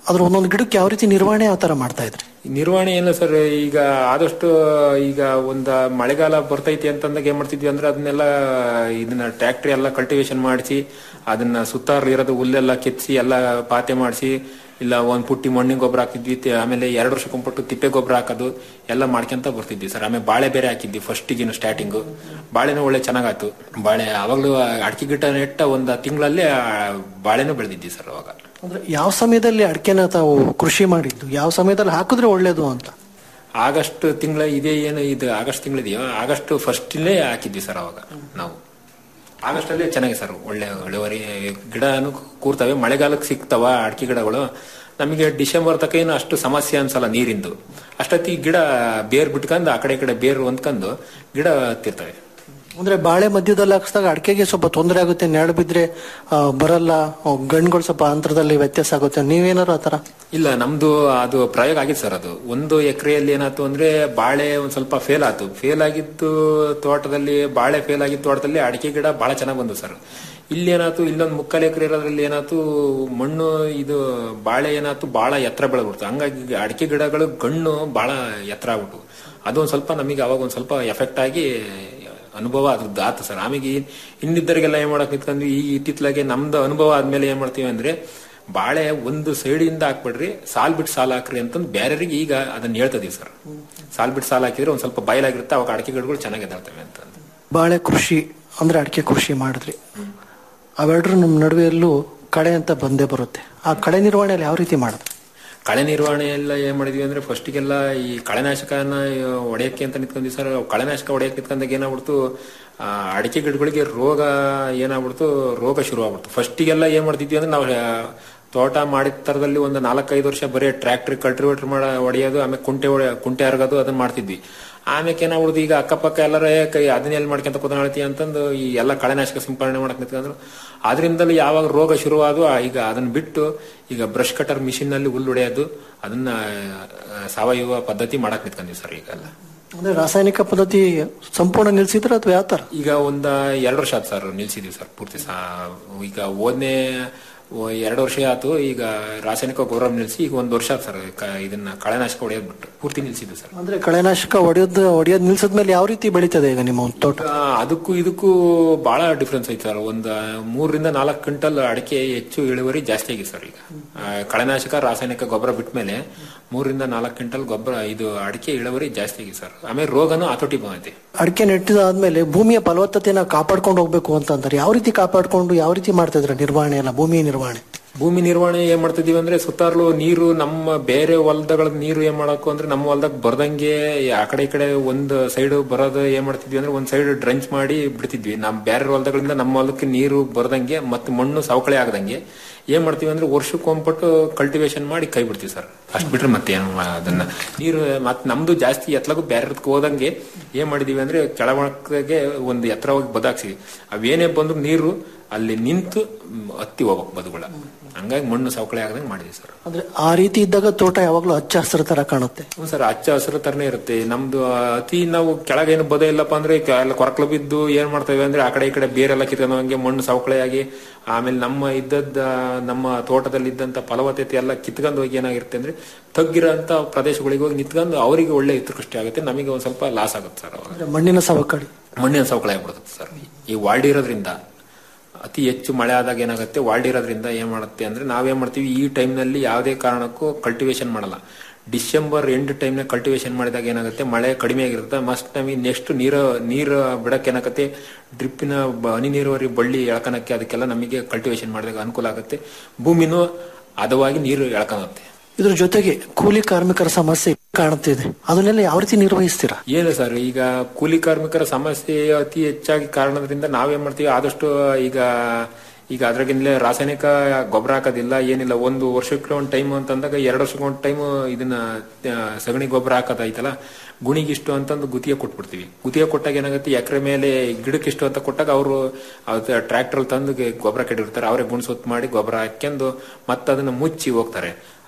ಅದ್ರ ಒಂದೊಂದು ಗಿಡಕ್ಕೆ ಯಾವ ರೀತಿ ನಿರ್ವಹಣೆ ಯಾವ ತರ ಮಾಡ್ತಾ ಇದ್ರಿ ನಿರ್ವಹಣೆ ಏನು ಸರ್ ಈಗ ಆದಷ್ಟು ಈಗ ಒಂದ ಮಳೆಗಾಲ ಬರ್ತೈತಿ ಅಂತಂದಾಗ ಏನ್ ಮಾಡ್ತಿದ್ವಿ ಅಂದ್ರೆ ಅದನ್ನೆಲ್ಲ ಇದನ್ನ ಟ್ರ್ಯಾಕ್ಟ್ರಿ ಎಲ್ಲ ಕಲ್ಟಿವೇಶನ್ ಮಾಡಿಸಿ ಅದನ್ನ ಸುತ್ತಾರು ಇರೋದು ಹುಲ್ಲೆಲ್ಲ ಕೆತ್ತಿಸಿ ಎಲ್ಲ ಪಾತೆ ಮಾಡಿಸಿ ಇಲ್ಲ ಒಂದ್ ಪುಟ್ಟಿ ಮಣ್ಣಿನ ಗೊಬ್ಬರ ಹಾಕಿದ್ವಿ ತಿ- ಆಮೇಲೆ ಎರಡು ವರ್ಷಕ್ಕೊಂಪಟ್ಟು ತಿಪ್ಪೆ ಗೊಬ್ಬರ ಹಾಕೋದು ಎಲ್ಲ ಮಾಡ್ಕೊಂತ ಬರ್ತಿದ್ವಿ ಸರ್ ಆಮೇಲೆ ಬಾಳೆ ಬೇರೆ ಹಾಕಿದ್ವಿ ಫಸ್ಟಿಗಿನ ಸ್ಟಾರ್ಟಿಂಗು ಬಾಳೆನೂ ಒಳ್ಳೆ ಚೆನ್ನಾಗಾಯ್ತು ಬಾಳೆ ಅವಾಗ್ಲೂ ಅಡಿಕೆ ಗಿಡ ನೆಟ್ಟ ಒಂದ್ ತಿಂಗಳಲ್ಲಿ ಬಾಳೆನೂ ಬೆಳೆದಿದ್ವಿ ಸರ್ ಅವಾಗ ಅಂದ್ರೆ ಯಾವ ಸಮಯದಲ್ಲಿ ಅಡಿಕೆನ ತಾವು ಕೃಷಿ ಮಾಡಿದ್ದು ಯಾವ ಸಮಯದಲ್ಲಿ ಹಾಕಿದ್ರೆ ಒಳ್ಳೇದು ಅಂತ ಆಗಸ್ಟ್ ತಿಂಗಳ ಇದೇ ಏನು ಇದು ಆಗಸ್ಟ್ ತಿಂಗಳಿದೆಯೋ ಆಗಸ್ಟ್ ಫಸ್ಟಲ್ಲೇ ಹಾಕಿದ್ವಿ ಸರ್ ಅವಾಗ ನಾವು ಆಗಸ್ಟ್ ಅಲ್ಲೇ ಚೆನ್ನಾಗಿ ಸರ್ ಒಳ್ಳೆ ಇಳುವರಿ ಗಿಡನು ಕೂರ್ತವೆ ಮಳೆಗಾಲಕ್ಕೆ ಸಿಗ್ತಾವ ಅಡಿಕೆ ಗಿಡಗಳು ನಮಗೆ ಡಿಸೆಂಬರ್ ತಕ ಏನು ಅಷ್ಟು ಸಮಸ್ಯೆ ಅನ್ಸಲ್ಲ ನೀರಿಂದು ಅಷ್ಟೊತ್ತಿಗೆ ಗಿಡ ಬೇರ್ ಬಿಟ್ಕೊಂಡು ಆ ಕಡೆ ಈ ಕಡೆ ಬೇರು ಹೊಂದ್ಕೊಂಡು ಗಿಡ ಹತ್ತಿರ್ತವೆ ಅಂದ್ರೆ ಬಾಳೆ ಮಧ್ಯದಲ್ಲಿ ಹಾಕಿಸಿದಾಗ ಅಡಿಕೆಗೆ ಸ್ವಲ್ಪ ತೊಂದರೆ ಆಗುತ್ತೆ ನೆರಳು ಬಿದ್ರೆ ಆ, ಬರಲ್ಲ ಗಣ್ಗಳು ಸ್ವಲ್ಪ ಅಂತರದಲ್ಲಿ ವ್ಯತ್ಯಾಸ ಆಗುತ್ತೆ ನೀವೇನಾರು ಆತರ ಇಲ್ಲ ನಮ್ದು ಅದು ಪ್ರಯೋಗ ಆಗಿತ್ತು ಸರ್ ಅದು ಒಂದು ಎಕರೆಯಲ್ಲಿ ಏನಾಯ್ತು ಅಂದ್ರೆ ಬಾಳೆ ಒಂದ್ ಸ್ವಲ್ಪ ಫೇಲ್ ಆಯ್ತು ಫೇಲ್ ಆಗಿದ್ದು ತೋಟದಲ್ಲಿ ಬಾಳೆ ಫೇಲ್ ಆಗಿದ್ದ ತೋಟದಲ್ಲಿ ಅಡಿಕೆ ಗಿಡ ಬಹಳ ಚೆನ್ನಾಗಿ ಬಂದು ಸರ್ ಇಲ್ಲಿ ಏನಾಯ್ತು ಇಲ್ಲೊಂದು ಮುಕ್ಕಾಲು ಎಕರೆ ಇರೋದ್ರಲ್ಲಿ ಏನಾಯ್ತು ಮಣ್ಣು ಇದು ಬಾಳೆ ಏನಾಯ್ತು ಬಹಳ ಎತ್ತರ ಬೆಳೆದ್ಬಿಡ್ತು ಹಂಗಾಗಿ ಅಡಿಕೆ ಗಿಡಗಳು ಗಣ್ಣು ಬಹಳ ಎತ್ತರ ಆಗ್ಬಿಟ್ಟು ಅದು ಒಂದ್ ಸ್ವಲ್ಪ ನಮಗೆ ಅವಾಗ ಒಂದ್ ಸ್ವಲ್ಪ ಎಫೆಕ್ಟ್ ಆಗಿ ಅನುಭವ ಅದ್ರದ್ದು ಆತು ಸರ್ ಆಮೇಲೆ ಈ- ಇನ್ನಿದ್ದರಿಗೆಲ್ಲ ಏನ್ ಮಾಡಕ್ ನಿಂತ್ಕೊಂಡ್ವಿ ಈ ಇತ್ತಿತ್ಲಾಗೆ ನಮ್ದು ಅನುಭವ ಆದ್ಮೇಲೆ ಏನ್ ಮಾಡ್ತೀವಿ ಅಂದ್ರೆ ಬಾಳೆ ಒಂದು ಸೈಡಿಂದ ಹಾಕ್ಬಿಡ್ರಿ ಸಾಲ್ ಬಿಟ್ಟು ಸಾಲ್ ಹಾಕ್ರಿ ಅಂತಂದು ಬೇರೆಯವರಿಗೆ ಈಗ ಅದನ್ನ ಹೇಳ್ತದೀವಿ ಸರ್ ಸಾಲ್ ಬಿಟ್ಟು ಸಾಲ್ ಹಾಕಿದ್ರೆ ಒಂದ್ ಸ್ವಲ್ಪ ಬಯಲಾಗಿರುತ್ತೆ ಅವಾಗ ಅಡಿಕೆ ಗಿಡಗಳು ಚೆನ್ನಾಗಿ ಎದ್ದಾಳ್ತವೆ ಅಂತ ಬಾಳೆ ಕೃಷಿ ಅಂದ್ರೆ ಅಡಿಕೆ ಕೃಷಿ ಮಾಡಿದ್ರಿ ಅವೆರಡರ ನಮ್ಮ ನಡುವೆಯಲ್ಲೂ ಕಳೆ ಅಂತ ಬಂದೇ ಬರುತ್ತೆ ಆ ಕಳೆ ನಿರ್ವಹಣೆಯಲ್ಲಿ ಯಾವ ರೀತಿ ಮಾಡಿದ್ರಿ ಕಳೆ ನಿರ್ವಹಣೆ ಎಲ್ಲ ಏನ್ ಮಾಡಿದ್ವಿ ಅಂದ್ರೆ ಫಸ್ಟಿಗೆಲ್ಲ ಈ ಕಳೆನಾಶಕನ ಹೊಡೆಯಕ್ಕೆ ಅಂತ ನಿಂತ್ಕೊಂಡ್ವಿ ಸರ್ ಕಳೆನಾಶಕ ಹೊಡೆಯಕ್ಕೆ ನಿಂತ್ಕೊಂಡಾಗ ಏನಾಗ್ಬಿಡ್ತು ಆ, ಅಡಿಕೆ ಗಿಡಗಳಿಗೆ ರೋಗ ಏನಾಗ್ಬಿಡ್ತು ರೋಗ ಶುರು ಆಗ್ಬಿಡ್ತು ಫಸ್ಟಿಗೆಲ್ಲ ಏನ್ ಮಾಡ್ತಿದ್ವಿ ಅಂದ್ರೆ ನಾವು ಆ, ತೋಟ ಮಾಡಿದ ತರದಲ್ಲಿ ಒಂದು ನಾಲ್ಕೈದು ವರ್ಷ ಬರೀ ಟ್ರ್ಯಾಕ್ಟರ್ ಕಲ್ಟಿವೇಟರ್ ಮಾಡ ಹೊಡೆಯೋದು ಆಮೇಲೆ ಕುಂಟೆ ಹೊಡೆ- ಕುಂಟೆ ಹರಗೋದು ಅದನ್ನ ಮಾಡ್ತಿದ್ವಿ ಆಮೇಲೆ ಏನಾಗ್ಬಿಡುದು ಈಗ ಅಕ್ಕಪಕ್ಕ ಎಲ್ಲರ ಕೈ ಅದನ್ನ ಎಲ್ಲಿ ಮಾಡ್ಕೊಂತ ಕೂತ್ಕೊಳ್ತಿ ಅಂತಂದು ಈ ಎಲ್ಲ ಕಳೆನಾಶಕ ಸಿಂಪಡಣೆ ಮಾಡಕ್ ನಿಂತ್ಕೊಂಡ್ರು ಅದರಿಂದಲೂ ಯಾವಾಗ ರೋಗ ಶುರುವಾದವು ಈಗ ಅದನ್ನ ಬಿಟ್ಟು ಈಗ ಬ್ರಷ್ ಕಟರ್ ಮಿಷಿನ್ ನಲ್ಲಿ ಹುಲ್ಲು ಹೊಡೆಯೋದು ಅದನ್ನ ಆ, ಸಾವಯವ ಪದ್ಧತಿ ಮಾಡಕ್ ನಿಂತ್ಕೊಂಡ್ವಿ ಸರ್ ಈಗ ಎಲ್ಲ ಅಂದ್ರೆ ರಾಸಾಯನಿಕ ಪದ್ಧತಿ ಸಂಪೂರ್ಣ ನಿಲ್ಸಿದ್ರ ಅಥವಾ ಯಾವ ತರ ಈಗ ಒಂದ ಎರಡು ವರ್ಷ ಆಯ್ತು ಸರ್ ನಿಲ್ಸಿದೀವಿ ಸರ್ ಪೂರ್ತಿ ಸಾ- ಈಗ ಓದ್ನೇ ಎರಡು ವರ್ಷ ಆಯ್ತು ಈಗ ರಾಸಾಯನಿಕ ಗೊಬ್ಬರ ನಿಲ್ಸಿ ಈಗ ಒಂದ್ ವರ್ಷ ಆಯ್ತು ಸರ್ ಕ- ಇದನ್ನ ಕಳೆನಾಶಕ ಹೊಡೆಯೋದ್ ಬಿಟ್ಟು ಪೂರ್ತಿ ನಿಲ್ಸಿದ್ವಿ ಸರ್ ಅಂದ್ರೆ ಕಳೆನಾಶಕ ಹೊಡೆಯೋದು ಹೊಡೆಯೋದು ನಿಲ್ಸದ್ಮೇಲೆ ಯಾವ ರೀತಿ ಬೆಳೀತದೆ ಈಗ ನಿಮ್ಮ ಒಂದು ತೋಟ ಆ, ಅದಕ್ಕೂ ಇದಕ್ಕೂ ಬಹಳ ಡಿಫ್ರೆನ್ಸ್ ಐತೆ ಸರ್ ಒಂದ್ ಮೂರರಿಂದ ನಾಲ್ಕು ಕ್ವಿಂಟಲ್ ಅಡಿಕೆ ಹೆಚ್ಚು ಇಳುವರಿ ಜಾಸ್ತಿ ಆಗಿದೆ ಸರ್ ಈಗ ಆ, ಕಳೆನಾಶಕ ರಾಸಾಯನಿಕ ಗೊಬ್ಬರ ಬಿಟ್ಮೇಲೆ ಮೂರರಿಂದ ನಾಲ್ಕು ಕ್ವಿಂಟಲ್ ಗೊಬ್ಬರ ಇದು ಅಡಿಕೆ ಇಳುವರಿ ಜಾಸ್ತಿ ಆಗಿದೆ ಸರ್ ಆಮೇಲೆ ರೋಗನೂ ಹತೋಟಿ ಬಂದೈತೆ ಅಡಿಕೆ ನೆಟ್ಟಿದಾದ್ಮೇಲೆ ಭೂಮಿಯ ಫಲವತ್ತತೆನ ಕಾಪಾಡ್ಕೊಂಡು ಹೋಗ್ಬೇಕು ಅಂತ ಅಂತಾರೆ ಯಾವ ರೀತಿ ಕಾಪಾಡ್ಕೊಂಡು ಯಾವ ರೀತಿ ಮಾಡ್ತಾ ಇದ್ರ ನಿರ್ವಹಣೆ ಎಲ್ಲ ಭೂಮಿ ನಿರ್ವಹಣೆ ಭೂಮಿ ನಿರ್ವಹಣೆ ಏನ್ ಮಾಡ್ತಿದೀವಿ ಅಂದ್ರೆ ಸುತ್ತಾರ್ಲು ನೀರು ನಮ್ಮ ಬೇರೆ ಹೊಲದಗಳ ನೀರು ಏನ್ ಮಾಡಬೇಕು ಅಂದ್ರೆ ನಮ್ಮ ಹೊಲದಾಗ ಬರ್ದಂಗೆ ಆ ಕಡೆ ಈ ಕಡೆ ಒಂದ್ ಸೈಡ್ ಬರೋದು ಏನ್ ಮಾಡ್ತಿದ್ವಿ ಅಂದ್ರೆ ಒಂದ್ ಸೈಡ್ ಡ್ರಂಚ್ ಮಾಡಿ ಬಿಡ್ತಿದ್ವಿ ನಮ್ ಬೇರೆ ಹೊಲದಗಳಿಂದ ನಮ್ಮ ಹೊಲಕ್ಕೆ ನೀರು ಬರ್ದಂಗೆ ಮತ್ತೆ ಮಣ್ಣು ಸವಕಳಿ ಆಗದಂಗೆ ಏನ್ ಮಾಡ್ತೀವಿ ಅಂದ್ರೆ ವರ್ಷಕ್ಕೊಂದ್ಬಿಟ್ಟು ಕಲ್ಟಿವೇಶನ್ ಮಾಡಿ ಕೈ ಬಿಡ್ತೀವಿ ಸರ್ ಅಷ್ಟ್ ಬಿಟ್ರೆ ಮತ್ತೆ ಏನು ಅದನ್ನ ನೀರು ಮತ್ತೆ ನಮ್ದು ಜಾಸ್ತಿ ಎತ್ತಲಾಗೂ ಬೇರೆ ಹೋದಂಗೆ ಏನ್ ಮಾಡಿದೀವಿ ಅಂದ್ರೆ ಕೆಳಮಳಕ್ಕೆ ಒಂದು ಎತ್ತರವಾಗಿ ಬದಾಕ್ಸಿವಿ ಅವೇನೇ ಬಂದ್ರು ನೀರು ಅಲ್ಲಿ ನಿಂತು ಮ್, ಹತ್ತಿ ಹೋಗ್ಬೇಕು ಬದುಗಳ ಹಂಗಾಗಿ ಮಣ್ಣು ಸವಕಳಿ ಆಗದಂಗೆ ಮಾಡಿದೀವಿ ಸರ್ ಅಂದ್ರೆ ಆ ರೀತಿ ಇದ್ದಾಗ ತೋಟ ಯಾವಾಗ್ಲೂ ಹಚ್ಚ ಹಸಿರು ತರ ಕಾಣುತ್ತೆ ಹ್ಞೂ ಸರ್ ಹಚ್ಚ ಹಸಿರು ತರನೇ ಇರುತ್ತೆ ನಮ್ದು ಅತಿ ನಾವು ಕೆಳಗೇನು ಬದ ಇಲ್ಲಪ್ಪ ಅಂದ್ರೆ ಕ- ಎಲ್ಲ ಕೊರಕಲು ಬಿದ್ದು ಏನ್ ಮಾಡ್ತೇವೆ ಅಂದ್ರೆ ಆ ಕಡೆ ಈ ಕಡೆ ಬೇರೆಲ್ಲ ಕಿತ್ಕೊಂಡು ಹಂಗೆ ಮಣ್ಣು ಸವಕಳಿಯಾಗಿ ಆಮೇಲೆ ನಮ್ಮ ಇದ್ದದ್ದ ನಮ್ಮ ತೋಟದಲ್ಲಿ ಇದ್ದಂತ ಫಲವತ್ತತೆ ಎಲ್ಲ ಕಿತ್ಕೊಂಡು ಹೋಗಿ ಏನಾಗಿರುತ್ತೆ ಅಂದ್ರೆ ತಗ್ಗಿರೋಂತ ಪ್ರದೇಶಗಳಿಗೆ ಹೋಗಿ ನಿಂತ್ಕೊಂಡು ಅವರಿಗೆ ಒಳ್ಳೆ ಹಿತಕೃಷ್ಟಿ ಆಗುತ್ತೆ ನಮಗೆ ಒಂದ್ ಸ್ವಲ್ಪ ಲಾಸ್ ಆಗುತ್ತೆ ಸರ್ ಅವಾಗ ಅಂದ್ರೆ ಮಣ್ಣಿನ ಸವಕಳಿ ಮಣ್ಣಿನ ಸವಕಳಿ ಆಗ್ಬಿಡುತ್ತೆ ಸರ್ ಈ ವಾಲ್ಡಿರೋದ್ರಿಂದ ಅತಿ ಹೆಚ್ಚು ಮಳೆ ಆದಾಗ ಏನಾಗುತ್ತೆ ವಾಲ್ಡಿರೋದ್ರಿಂದ ಏನ್ ಮಾಡುತ್ತೆ ಅಂದ್ರೆ ನಾವೇನ್ ಮಾಡ್ತೀವಿ ಈ time ನಲ್ಲಿ ಯಾವುದೇ ಕಾರಣಕ್ಕೂ ಕಲ್ಟಿವೇಶನ್ ಮಾಡಲ್ಲ ಡಿಸೆಂಬರ್ ಎಂಡ್ ಟೈಮ್ನ ಕಲ್ಟಿವೇಶನ್ ಮಾಡಿದಾಗ ಏನಾಗುತ್ತೆ ಮಳೆ ಕಡಿಮೆ ಆಗಿರುತ್ತೆ ಮಸ್ಟ್ ನಮಗೆ ನೆಕ್ಸ್ಟ್ ನೀರು ನೀರು ಬಿಡಕ್ಕೆ ಏನಾಗುತ್ತೆ ಡ್ರಿಪ್ಪಿನ ಬ- ಹನಿ ನೀರಾವರಿ ಬಳ್ಳಿ ಎಳ್ಕನಕ್ಕೆ ಅದಕ್ಕೆಲ್ಲ ನಮಗೆ ಕಲ್ಟಿವೇಶನ್ ಮಾಡಿದಾಗ ಅನುಕೂಲ ಆಗುತ್ತೆ ಭೂಮಿನೂ ಹದವಾಗಿ ನೀರು ಎಳ್ಕೊಳುತ್ತೆ ಇದ್ರ ಜೊತೆಗೆ ಕೂಲಿ ಕಾರ್ಮಿಕರ ಸಮಸ್ಯೆ ಕಾಣುತ್ತಿದೆ ಅದನ್ನೆಲ್ಲ ಯಾವ ರೀತಿ ನಿರ್ವಹಿಸ್ತೀರಾ ಏನು ಸರ್ ಈಗ ಕೂಲಿ ಕಾರ್ಮಿಕರ ಸಮಸ್ಯೆ ಅತಿ ಹೆಚ್ಚಾಗಿ ಕಾರಣದಿಂದ ನಾವೇನ್ ಮಾಡ್ತೀವಿ ಆದಷ್ಟು ಈಗ ಈಗ ಅದ್ರಾಗಿಂದಲೇ ರಾಸಾಯನಿಕ ಗೊಬ್ಬರ ಹಾಕೋದಿಲ್ಲ ಏನಿಲ್ಲ ಒಂದು ವರ್ಷಕ್ಕೆ ಒಂದು ಟೈಮ್ ಅಂತಂದಾಗ ಎರಡು ವರ್ಷಕ್ಕೆ ಒಂದು ಟೈಮ್ ಇದನ್ನ ಆ, ಸಗಣಿ ಗೊಬ್ಬರ ಹಾಕೋದೈತಲ್ಲ ಗುಣಿಗಿಷ್ಟು ಅಂತಂದು ಗುತ್ತಿಗೆ ಕೊಟ್ಬಿಡ್ತೀವಿ ಗುತ್ತಿಗೆ ಕೊಟ್ಟಾಗ ಏನಾಗುತ್ತೆ ಎಕರೆ ಮೇಲೆ ಗಿಡಕ್ಕೆ ಇಷ್ಟು ಅಂತ ಕೊಟ್ಟಾಗ ಅವರು ಟ್ರ್ಯಾಕ್ಟರ್ ತಂದು ಗೆ- ಗೊಬ್ಬರ ಕೆಡಿರ್ತಾರೆ ಅವರೇ ಗುಣಸೊತ್ತು ಮಾಡಿ ಗೊಬ್ಬರ ಹಾಕ್ಯಂದು ಮತ್ತೆ ಅದನ್ನ ಮುಚ್ಚಿ ಹೋಗ್ತಾರೆ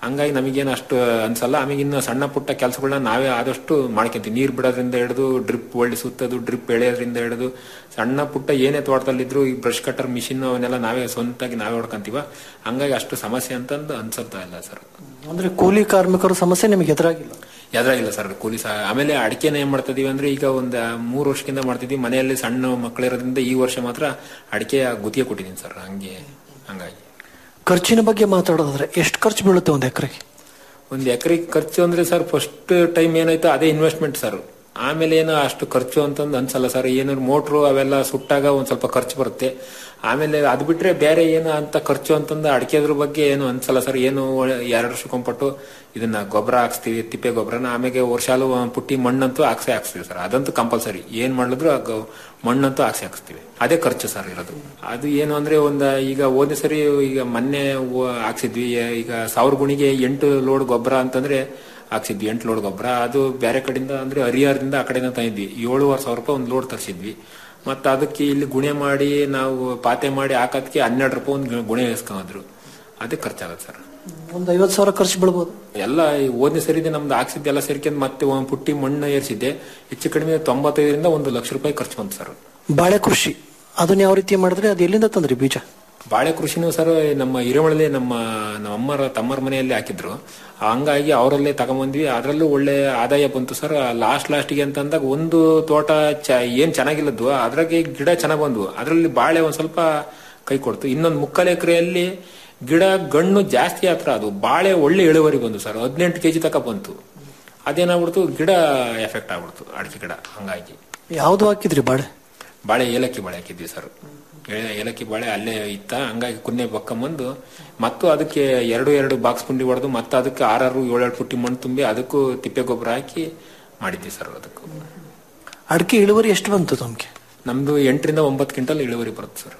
ಹಂಗಾಗಿ ನಮಗೇನು ಅಷ್ಟು ಅನ್ಸಲ್ಲ ಆಮೇಲೆ ಇನ್ನು ಸಣ್ಣ ಪುಟ್ಟ ಕೆಲಸಗಳನ್ನ ನಾವೇ ಆದಷ್ಟು ಮಾಡ್ಕೊಂತೀವಿ ನೀರು ಬಿಡೋದ್ರಿಂದ ಹಿಡಿದು ಡ್ರಿಪ್ ಒಳ್ಳೆ ಸುತ್ತೋದು ಡ್ರಿಪ್ ಎಳೆಯೋದ್ರಿಂದ ಹಿಡಿದು ಸಣ್ಣ ಪುಟ್ಟ ಏನೇ ತೋಟದಲ್ಲಿದ್ರು ಈ ಬ್ರಷ್ ಕಟರ್ ಮಿಷಿನ್ ಅವನ್ನೆಲ್ಲ ನಾವೇ ಸ್ವಂತಾಗಿ ನಾವೇ ಹೊಡ್ಕೊಂತೀವ ಹಂಗಾಗಿ ಅಷ್ಟು ಸಮಸ್ಯೆ ಅಂತಂದು ಅನ್ಸಲ್ತಾ ಇಲ್ಲ ಸರ್ ಅಂದ್ರೆ ಕೂಲಿ ಕಾರ್ಮಿಕರ ಸಮಸ್ಯೆ ನಿಮಗೆ ಎದುರಾಗಿಲ್ಲ ಎದುರಾಗಿಲ್ಲ ಸರ್ ಕೂಲಿ ಸಹ ಆಮೇಲೆ ಅಡಿಕೆನ ಏನ್ ಮಾಡ್ತಿದೀವಿ ಅಂದ್ರೆ ಈಗ ಒಂದ್ ಮೂರು ವರ್ಷದಿಂದ ಮಾಡ್ತಿದ್ವಿ ಮನೆಯಲ್ಲಿ ಸಣ್ಣ ಮಕ್ಕಳಿರೋದ್ರಿಂದ ಈ ವರ್ಷ ಮಾತ್ರ ಅಡಿಕೆ ಗುತ್ತಿಗೆ ಕೊಟ್ಟಿದ್ದೀನಿ ಸರ್ ಹಂಗೆ ಹಂಗಾಗಿ ಖರ್ಚಿನ ಬಗ್ಗೆ ಮಾತಾಡೋದಾದ್ರೆ ಎಷ್ಟು ಖರ್ಚು ಬೀಳುತ್ತೆ ಒಂದು ಎಕರೆಗೆ ಒಂದ್ ಎಕರೆಗೆ ಖರ್ಚು ಅಂದ್ರೆ ಸರ್ ಫಸ್ಟ್ ಟೈಮ್ ಏನಾಯ್ತು ಅದೇ ಇನ್ವೆಸ್ಟ್ಮೆಂಟ್ ಸರ್ ಆಮೇಲೆ ಏನು ಅಷ್ಟು ಖರ್ಚು ಅಂತಂದು ಅನ್ಸಲ್ಲ ಸರ್ ಏನಾದ್ರು ಮೋಟ್ರು ಅವೆಲ್ಲ ಸುಟ್ಟಾಗ ಒಂದ್ ಸ್ವಲ್ಪ ಖರ್ಚು ಬರುತ್ತೆ ಆಮೇಲೆ ಅದು ಬಿಟ್ರೆ ಬೇರೆ ಏನು ಅಂತ ಖರ್ಚು ಅಂತಂದು ಅಡಿಕೆದ್ರ ಬಗ್ಗೆ ಏನು ಅನ್ಸಲ್ಲ ಸರ್ ಏನು ಒಳ್ಳೆ ಎರಡು ವರ್ಷಕ್ಕೊಂಪಟ್ಟು ಇದನ್ನ ಗೊಬ್ಬರ ಹಾಕ್ಸ್ತೀವಿ ತಿಪ್ಪೆ ಗೊಬ್ಬರನ ಆಮೇಲೆ ವರ್ಷಾಲು ಪುಟ್ಟಿ ಮಣ್ಣಂತೂ ಹಾಕ್ಸೇ ಹಾಕ್ಸ್ತೀವಿ ಸರ್ ಅದಂತೂ ಕಂಪಲ್ಸರಿ ಏನ್ ಮಾಡಿದ್ರು ಆ ಗೊ- ಮಣ್ಣಂತೂ ಹಾಕ್ಸಿ ಹಾಕ್ಸ್ತೀವಿ ಅದೇ ಖರ್ಚು ಸರ್ ಇರೋದು ಅದು ಏನು ಅಂದ್ರೆ ಒಂದ ಈಗ ಹೋದ ಸರಿ ಈಗ ಮೊನ್ನೆ ಹೋ- ಹಾಕ್ಸಿದ್ವಿ ಈಗ ಸಾವಿರ ಗುಣಿಗೆ ಎಂಟು ಲೋಡ್ ಗೊಬ್ಬರ ಅಂತಂದ್ರೆ ಹಾಕ್ಸಿದ್ವಿ ಎಂಟು ಲೋಡ್ ಗೊಬ್ಬರ ಅದು ಬೇರೆ ಕಡೆಯಿಂದ ಅಂದ್ರೆ ಹರಿಹರದಿಂದ ಆ ಕಡೆಯಿಂದ ತಂದಿದ್ವಿ ಏಳುವರೆ ಸಾವಿರ ರೂಪಾಯಿ ಒಂದು ಲೋಡ್ ತರಿಸಿದ್ವಿ ಮತ್ತೆ ಅದಕ್ಕೆ ಇಲ್ಲಿ ಗುಣೆ ಮಾಡಿ ನಾವು ಪಾತೆ ಮಾಡಿ ಹಾಕೋದಕ್ಕೆ ಹನ್ನೆರಡು ರೂಪಾಯಿ ಒಂದು ಗುಣೆ ಇಸ್ಕೊಂಡ್ರು ಅದೇ ಖರ್ಚಾಗತ್ತೆ ಸರ್ ಒಂದು ಐವತ್ತು ಸಾವಿರ ಖರ್ಚು ಬೀಳ್ಬೋದು ಎಲ್ಲ ಈ ಹೋದ್ನೇ ಸರಿದೆ ನಮ್ದು ಹಾಕ್ಸಿದ್ದೆಲ್ಲ ಸೇರ್ಕೊಂಡು ಮತ್ತೆ ಒಂದು ಪುಟ್ಟಿ ಮಣ್ಣು ಏರಿಸಿದ್ದೆ ಹೆಚ್ಚು ಕಡಿಮೆ ತೊಂಬತ್ತೈದರಿಂದ ಒಂದು ಲಕ್ಷ ರೂಪಾಯಿ ಖರ್ಚು ಬಂತು ಸರ್ ಬಾಳೆ ಕೃಷಿ ಅದನ್ನ ಯಾವ ರೀತಿ ಮಾಡಿದ್ರೆ ಅದು ಎಲ್ಲಿಂದ ತಂದ್ರಿ ಬೀಜ ಬಾಳೆ ಕೃಷಿನೂ ಸರ್ ನಮ್ಮ ಹಿರೇಮಳಲ್ಲಿ ನಮ್ಮ ನಮ್ಮ ಅಮ್ಮರ ತಮ್ಮರ ಮನೆಯಲ್ಲಿ ಹಾಕಿದ್ರು ಹಂಗಾಗಿ ಅವರಲ್ಲೇ ತಗೊಂಬಂದ್ವಿ ಅದರಲ್ಲೂ ಒಳ್ಳೆ ಆದಾಯ ಬಂತು ಸರ್ ಲಾಸ್ಟ್ ಲಾಸ್ಟಿಗೆ ಅಂತ ಅಂದಾಗ ಒಂದು ತೋಟ ಚ ಏನ್ ಚೆನ್ನಾಗಿಲ್ಲದ್ವು ಅದ್ರಾಗೆ ಗಿಡ ಚೆನ್ನಾಗ್ ಬಂದ್ವು ಅದರಲ್ಲಿ ಬಾಳೆ ಒಂದ್ ಸ್ವಲ್ಪ ಕೈ ಕೊಡ್ತು ಇನ್ನೊಂದು ಮುಕ್ಕಾಲು ಎಕರೆಯಲ್ಲಿ ಗಿಡ ಗಣ್ಣು ಜಾಸ್ತಿ ಹತ್ರ ಅದು ಬಾಳೆ ಒಳ್ಳೆ ಇಳುವರಿ ಬಂದು ಸರ್ ಹದಿನೆಂಟು ಕೆಜಿ ತಕ ಬಂತು ಅದೇನಾಗ್ಬಿಡ್ತು ಗಿಡ ಎಫೆಕ್ಟ್ ಆಗ್ಬಿಡ್ತು ಅಡಿಕೆ ಗಿಡ ಹಂಗಾಗಿ ಯಾವ್ದು ಹಾಕಿದ್ರಿ ಬಾಳೆ ಬಾಳೆ ಏಲಕ್ಕಿ ಬಾಳೆ ಹಾಕಿದ್ವಿ ಸರ್ ಏ- ಏಲಕ್ಕಿ ಬಾಳೆ ಅಲ್ಲೇ ಇತ್ತ ಹಂಗಾಗಿ ಕುನ್ನೆ ಬಕ್ಕಂಬಂದು ಮತ್ತು ಅದಕ್ಕೆ ಎರಡು ಎರಡು ಬಾಕ್ಸ್ ಪುಂಡಿ ಹೊಡೆದು ಮತ್ತೆ ಅದಕ್ಕೆ ಆರಾರು ಏಳೇಳು ಪುಟ್ಟಿ ಮಣ್ಣು ತುಂಬಿ ಅದಕ್ಕೂ ತಿಪ್ಪೆ ಗೊಬ್ಬರ ಹಾಕಿ ಮಾಡಿದ್ವಿ ಸರ್ ಅದಕ್ಕೂ ಅಡಿಕೆ ಇಳುವರಿ ಎಷ್ಟು ಬಂತು ತಮ್ಗೆ ನಮ್ದು ಎಂಟರಿಂದ ಒಂಬತ್ತು ಕ್ವಿಂಟಲ್ ಇಳುವರಿ ಬರುತ್ತೆ ಸರ್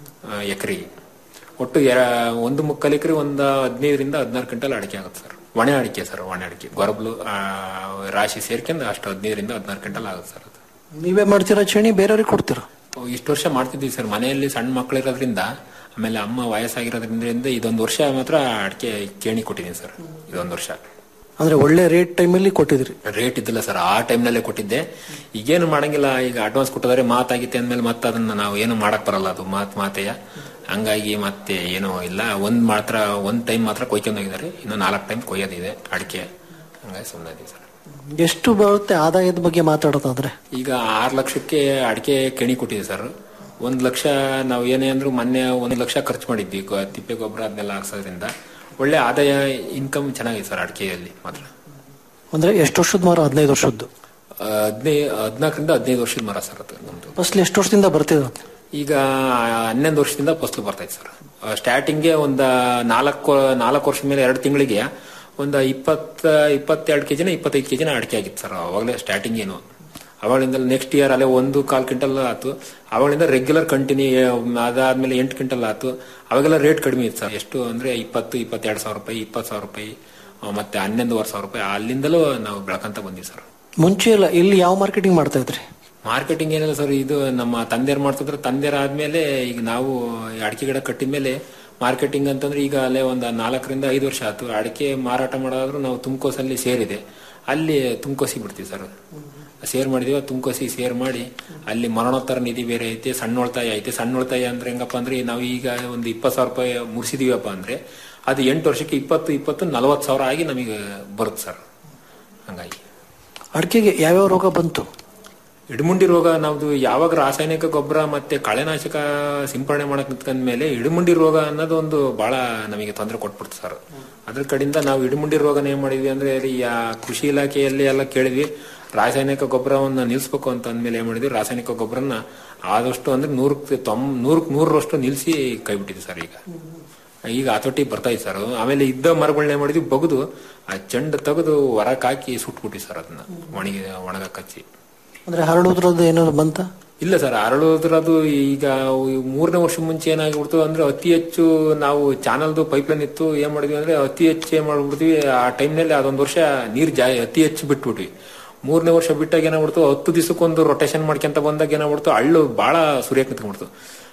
ಎಕರೆಗೆ ಒಟ್ಟು ಎರ- ಒಂದು ಮುಕ್ಕಾಲು ಎಕರೆ ಒಂದು ಹದಿನೈದರಿಂದ ಹದಿನಾರು ಕ್ವಿಂಟಲ್ ಅಡಿಕೆ ಆಗುತ್ತೆ ಸರ್ ಒಣೆ ಅಡಿಕೆ ಸರ್ ಒಣೆ ಅಡಿಕೆ ಗೊರಬ್ಲು ಆ, ರಾಶಿ ಸೇರ್ಕೊಂಡು ಅಷ್ಟು ಹದಿನೈದರಿಂದ ಹದಿನಾರು ಕ್ವಿಂಟಲ್ ಆಗುತ್ತೆ ಸರ್ ಅದು ನೀವೇ ಮಾಡ್ತೀರಾ ಚೇಣಿ ಬೇರೆಯವ್ರಿಗೆ ಕೊಡ್ತೀರಾ ಇಷ್ಟು ವರ್ಷ ಮಾಡ್ತಿದ್ವಿ ಸರ್ ಮನೆಯಲ್ಲಿ ಸಣ್ಣ ಮಕ್ಕಳಿರೋದ್ರಿಂದ ಆಮೇಲೆ ಅಮ್ಮ ವಯಸ್ಸಾಗಿರೋದ್ರಿಂದ ಇದೊಂದು ವರ್ಷ ಮಾತ್ರ ಅಡಿಕೆ ಕೇಣಿ ಕೊಟ್ಟಿದ್ದೀನಿ ಸರ್ ಇದೊಂದು ವರ್ಷ ಅಂದ್ರೆ ಒಳ್ಳೆ ರೇಟ್ ಟೈಮಲ್ಲಿ ಕೊಟ್ಟಿದ್ರಿ ರೇಟ್ ಇದ್ದಿಲ್ಲ ಸರ್ ಆ ಟೈಮ್ನಲ್ಲೇ ಕೊಟ್ಟಿದ್ದೆ ಈಗೇನು ಮಾಡಂಗಿಲ್ಲ ಈಗ ಅಡ್ವಾನ್ಸ್ ಕೊಟ್ಟಿದ್ದಾರೆ ಮಾತಾಗಿತ್ತೆ ಅಂದ್ಮೇಲೆ ಮತ್ತೆ ಅದನ್ನ ನಾವು ಏನು ಮಾಡಕ್ ಬರಲ್ಲ ಅದು ಮಾತ್ ಮಾತೆಯ ಹಂಗಾಗಿ ಮತ್ತೆ ಏನೂ ಇಲ್ಲ ಒಂದ್ ಮಾತ್ರ ಒಂದ್ ಟೈಮ್ ಮಾತ್ರ ಕೊಯ್ಕೊಂಡು ಹೋಗಿದ್ದಾರೆ ಇನ್ನು ನಾಲ್ಕು ಟೈಮ್ ಕೊಯ್ಯೋದಿದೆ ಅಡಿಕೆ ಹಂಗಾಗಿ ಸುಮ್ಮನೆ ಸರ್ ಎಷ್ಟು ಬರುತ್ತೆ ಆದಾಯದ ಬಗ್ಗೆ ಮಾತಾಡೋದಾದ್ರೆ ಈಗ ಆರು ಲಕ್ಷಕ್ಕೆ ಅಡಿಕೆ ಕೆಣಿ ಕೊಟ್ಟಿದೆ ಸರ್ ಒಂದ್ ಲಕ್ಷ ನಾವು ಏನೇ ಅಂದ್ರೂ ಮೊನ್ನೆ ಒಂದ್ ಲಕ್ಷ ಖರ್ಚು ಮಾಡಿದ್ವಿ ಗೊ- ತಿಪ್ಪೆ ಗೊಬ್ಬರ ಅದನ್ನೆಲ್ಲ ಹಾಕ್ಸೋದ್ರಿಂದ ಒಳ್ಳೆ ಆದಾಯ ಇನ್ಕಮ್ ಚೆನ್ನಾಗಿದೆ ಸರ್ ಅಡಿಕೆಯಲ್ಲಿ ಮಾತ್ರ ಅಂದ್ರೆ ಎಷ್ಟು ವರ್ಷದ ಮರ ಹದಿನೈದು ವರ್ಷದ್ದು ಹದಿನೈದು ಹದಿನಾಲ್ಕರಿಂದ ಹದಿನೈದು ವರ್ಷದ ಮರ ಸರ್ ಅದು ನಮ್ದು ಫಸ್ಟ್ ಎಷ್ಟು ವರ್ಷದಿಂದ ಬರ್ತಿದ್ರು ಈಗ ಹನ್ನೊಂದು ವರ್ಷದಿಂದ ಫಸ್ಲು ಬರ್ತೈತೆ ಸರ್ ಸ್ಟಾರ್ಟಿಂಗ್ಗೆ ಒಂದ ನಾಲ್ಕು ನಾಲ್ಕು ವರ್ಷದ ಮೇಲೆ ಎರಡು ತಿಂಗಳಿಗೆ ಒಂದು ಇಪ್ಪತ್ತ ಇಪ್ಪತ್ತೆರಡು ಕೆಜಿನ ಇಪ್ಪತ್ತೈದು ಕೆಜಿನ ಅಡಿಕೆ ಆಗಿತ್ತು ಸರ್ ಅವಾಗಲೇ ಸ್ಟಾರ್ಟಿಂಗ್ ಏನು ಅವಾಗಲಿಂದ ನೆಕ್ಸ್ಟ್ ಇಯರ್ ಅಲ್ಲೇ ಒಂದು ಕಾಲ್ ಕ್ವಿಂಟಲ್ ಆಯ್ತು ಅವಾಗಲಿಂದ ರೆಗ್ಯುಲರ್ ಕಂಟಿನ್ಯೂ ಅದಾದ್ಮೇಲೆ ಎಂಟು ಕ್ವಿಂಟಲ್ ಆಯ್ತು ಅವಾಗೆಲ್ಲ ರೇಟ್ ಕಡಿಮೆ ಇತ್ತು ಸರ್ ಎಷ್ಟು ಅಂದ್ರೆ ಇಪ್ಪತ್ತು ಇಪ್ಪತ್ತೆರಡು ಸಾವಿರ ರೂಪಾಯಿ ಇಪ್ಪತ್ತು ಸಾವಿರ ರೂಪಾಯಿ ಆ, ಮತ್ತೆ ಹನ್ನೊಂದುವರೆ ಸಾವಿರ ರೂಪಾಯಿ ಅಲ್ಲಿಂದಲೂ ನಾವು ಬೆಳ್ಕಂತ ಬಂದಿವಿ ಸರ್ ಮುಂಚೆ ಎಲ್ಲ ಇಲ್ಲಿ ಯಾವ ಮಾರ್ಕೆಟಿಂಗ್ ಮಾಡ್ತಾ ಇದ್ರಿ ಮಾರ್ಕೆಟಿಂಗ್ ಏನಿಲ್ಲ ಸರ್ ಇದು ನಮ್ಮ ತಂದೆಯರ್ ಮಾಡ್ತಿದ್ರೆ ತಂದೆಯರ್ ಆದ್ಮೇಲೆ ಈಗ ನಾವು ಈ ಅಡಿಕೆ ಗಿಡ ಕಟ್ಟಿದ ಮೇಲೆ ಮಾರ್ಕೆಟಿಂಗ್ ಅಂತಂದ್ರೆ ಈಗ ಅಲ್ಲೇ ಒಂದು ನಾಲ್ಕರಿಂದ ಐದು ವರ್ಷ ಆಯ್ತು ಅಡಿಕೆ ಮಾರಾಟ ಮಾಡೋದಾದ್ರೂ ನಾವು ತುಮಕೋಸಲ್ಲಿ ಸೇರಿದೆ ಅಲ್ಲಿ ತುಮಕೋಸಿ ಬಿಡ್ತೀವಿ ಸರ್ ಸೇರ್ ಮಾಡಿದೀವಿ ತುಮಕೋಸಿ ಸೇರ್ ಮಾಡಿ ಅಲ್ಲಿ ಮರಣೋತ್ತರ ನಿಧಿ ಬೇರೆ ಐತೆ ಸಣ್ಣ ಉಳಿತಾಯ ಐತೆ ಸಣ್ಣ ಉಳಿತಾಯ ಅಂದ್ರೆ ಹೆಂಗಪ್ಪ ಅಂದ್ರೆ ನಾವು ಈಗ ಒಂದು ಇಪ್ಪತ್ತು ಸಾವಿರ ರೂಪಾಯಿ ಮುರಿಸಿದೀವಪ್ಪ ಅಂದ್ರೆ ಅದು ಎಂಟು ವರ್ಷಕ್ಕೆ ಇಪ್ಪತ್ತು ಇಪ್ಪತ್ತು ನಲವತ್ತು ಸಾವಿರ ಆಗಿ ನಮಗೆ ಬರುತ್ತೆ ಸರ್ ಹಂಗಾಗಿ ಅಡಿಕೆಗೆ ಯಾವ್ಯಾವ ರೋಗ ಬಂತು ಇಡಮುಂಡಿ ರೋಗ ನಮ್ದು ಯಾವಾಗ ರಾಸಾಯನಿಕ ಗೊಬ್ಬರ ಮತ್ತೆ ಕಳೆನಾಶಕ ಸಿಂಪರಣೆ ಮಾಡಕ್ ನಿಂತ್ಕೊಂಡ ಮೇಲೆ ಇಡಮುಂಡಿ ರೋಗ ಅನ್ನೋದು ಒಂದು ಬಹಳ ನಮಗೆ ತೊಂದರೆ ಕೊಟ್ಬಿಡ್ತು ಸರ್ ಅದ್ರ ಕಡೆಯಿಂದ ನಾವು ಇಡಮುಂಡಿ ರೋಗನ ಏನ್ ಮಾಡಿದ್ವಿ ಅಂದ್ರೆ ಈ ಆ ಕೃಷಿ ಇಲಾಖೆಯಲ್ಲಿ ಎಲ್ಲ ಕೇಳಿದ್ವಿ ರಾಸಾಯನಿಕ ಗೊಬ್ಬರವನ್ನ ನಿಲ್ಸ್ಬೇಕು ಅಂತ ಅಂದ್ಮೇಲೆ ಏನ್ ಮಾಡಿದ್ವಿ ರಾಸಾಯನಿಕ ಗೊಬ್ಬರನ್ನ ಆದಷ್ಟು ಅಂದ್ರೆ ನೂರಕ್ಕೆ ತೊಂಬ ನೂರಕ್ಕೆ ನೂರರಷ್ಟು ನಿಲ್ಸಿ ಕೈ ಬಿಟ್ಟಿದ್ವಿ ಸರ್ ಈಗ ಈಗ ಹತೋಟಿ ಬರ್ತಾ ಇದೆ ಸರ್ ಆಮೇಲೆ ಇದ್ದ ಮರಗಳನ್ನ ಏನ್ ಮಾಡಿದ್ವಿ ಬಗ್ದು ಆ ಚೆಂಡು ತೆಗೆದು ಹೊರಕ್ ಹಾಕಿ ಸುಟ್ಬಿಟ್ಟಿ ಸರ್ ಅದನ್ನ ಒಣಗಿ ಒಣಗ ಕಚ್ಚಿ ಅಂದ್ರೆ ಹರಡುದ್ರದ್ದು ಏನಾದ್ರು ಬಂತ ಇಲ್ಲ ಸರ್ ಅರಳೋದ್ರದು ಈಗ ಮೂರನೇ ವರ್ಷ ಮುಂಚೆ ಏನಾಗ್ಬಿಡ್ತು ಅಂದ್ರೆ ಅತಿ ಹೆಚ್ಚು ನಾವು ಚಾನಲ್ದು ಪೈಪ್ಲೈನ್ ಇತ್ತು ಏನ್ ಮಾಡಿದ್ವಿ ಅಂದ್ರೆ ಅತಿ ಹೆಚ್ಚು ಏನ್ ಮಾಡ್ಬಿಡ್ತೀವಿ ಆ ಟೈಮ್ನಲ್ಲಿ ಅದೊಂದು ವರ್ಷ ನೀರ್ ಜಾ ಅತಿ ಹೆಚ್ಚು ಬಿಟ್ಬಿಟ್ವಿ ಮೂರನೇ ವರ್ಷ ಬಿಟ್ಟಾಗ ಏನಾಗ್ಬಿಡ್ತು ಹತ್ತು ದಿವಸಕ್ಕೊಂದು ರೊಟೇಷನ್ ಮಾಡ್ಕೊಂತ ಬಂದಾಗ ಏನಾಗ್ಬಿಡ್ತು ಹಳ್ಳು ಬಹಳ ಸುರಿಯಕ್ ನಿಂತ್ಕೊಂಡ್ಬಿಡ್ತು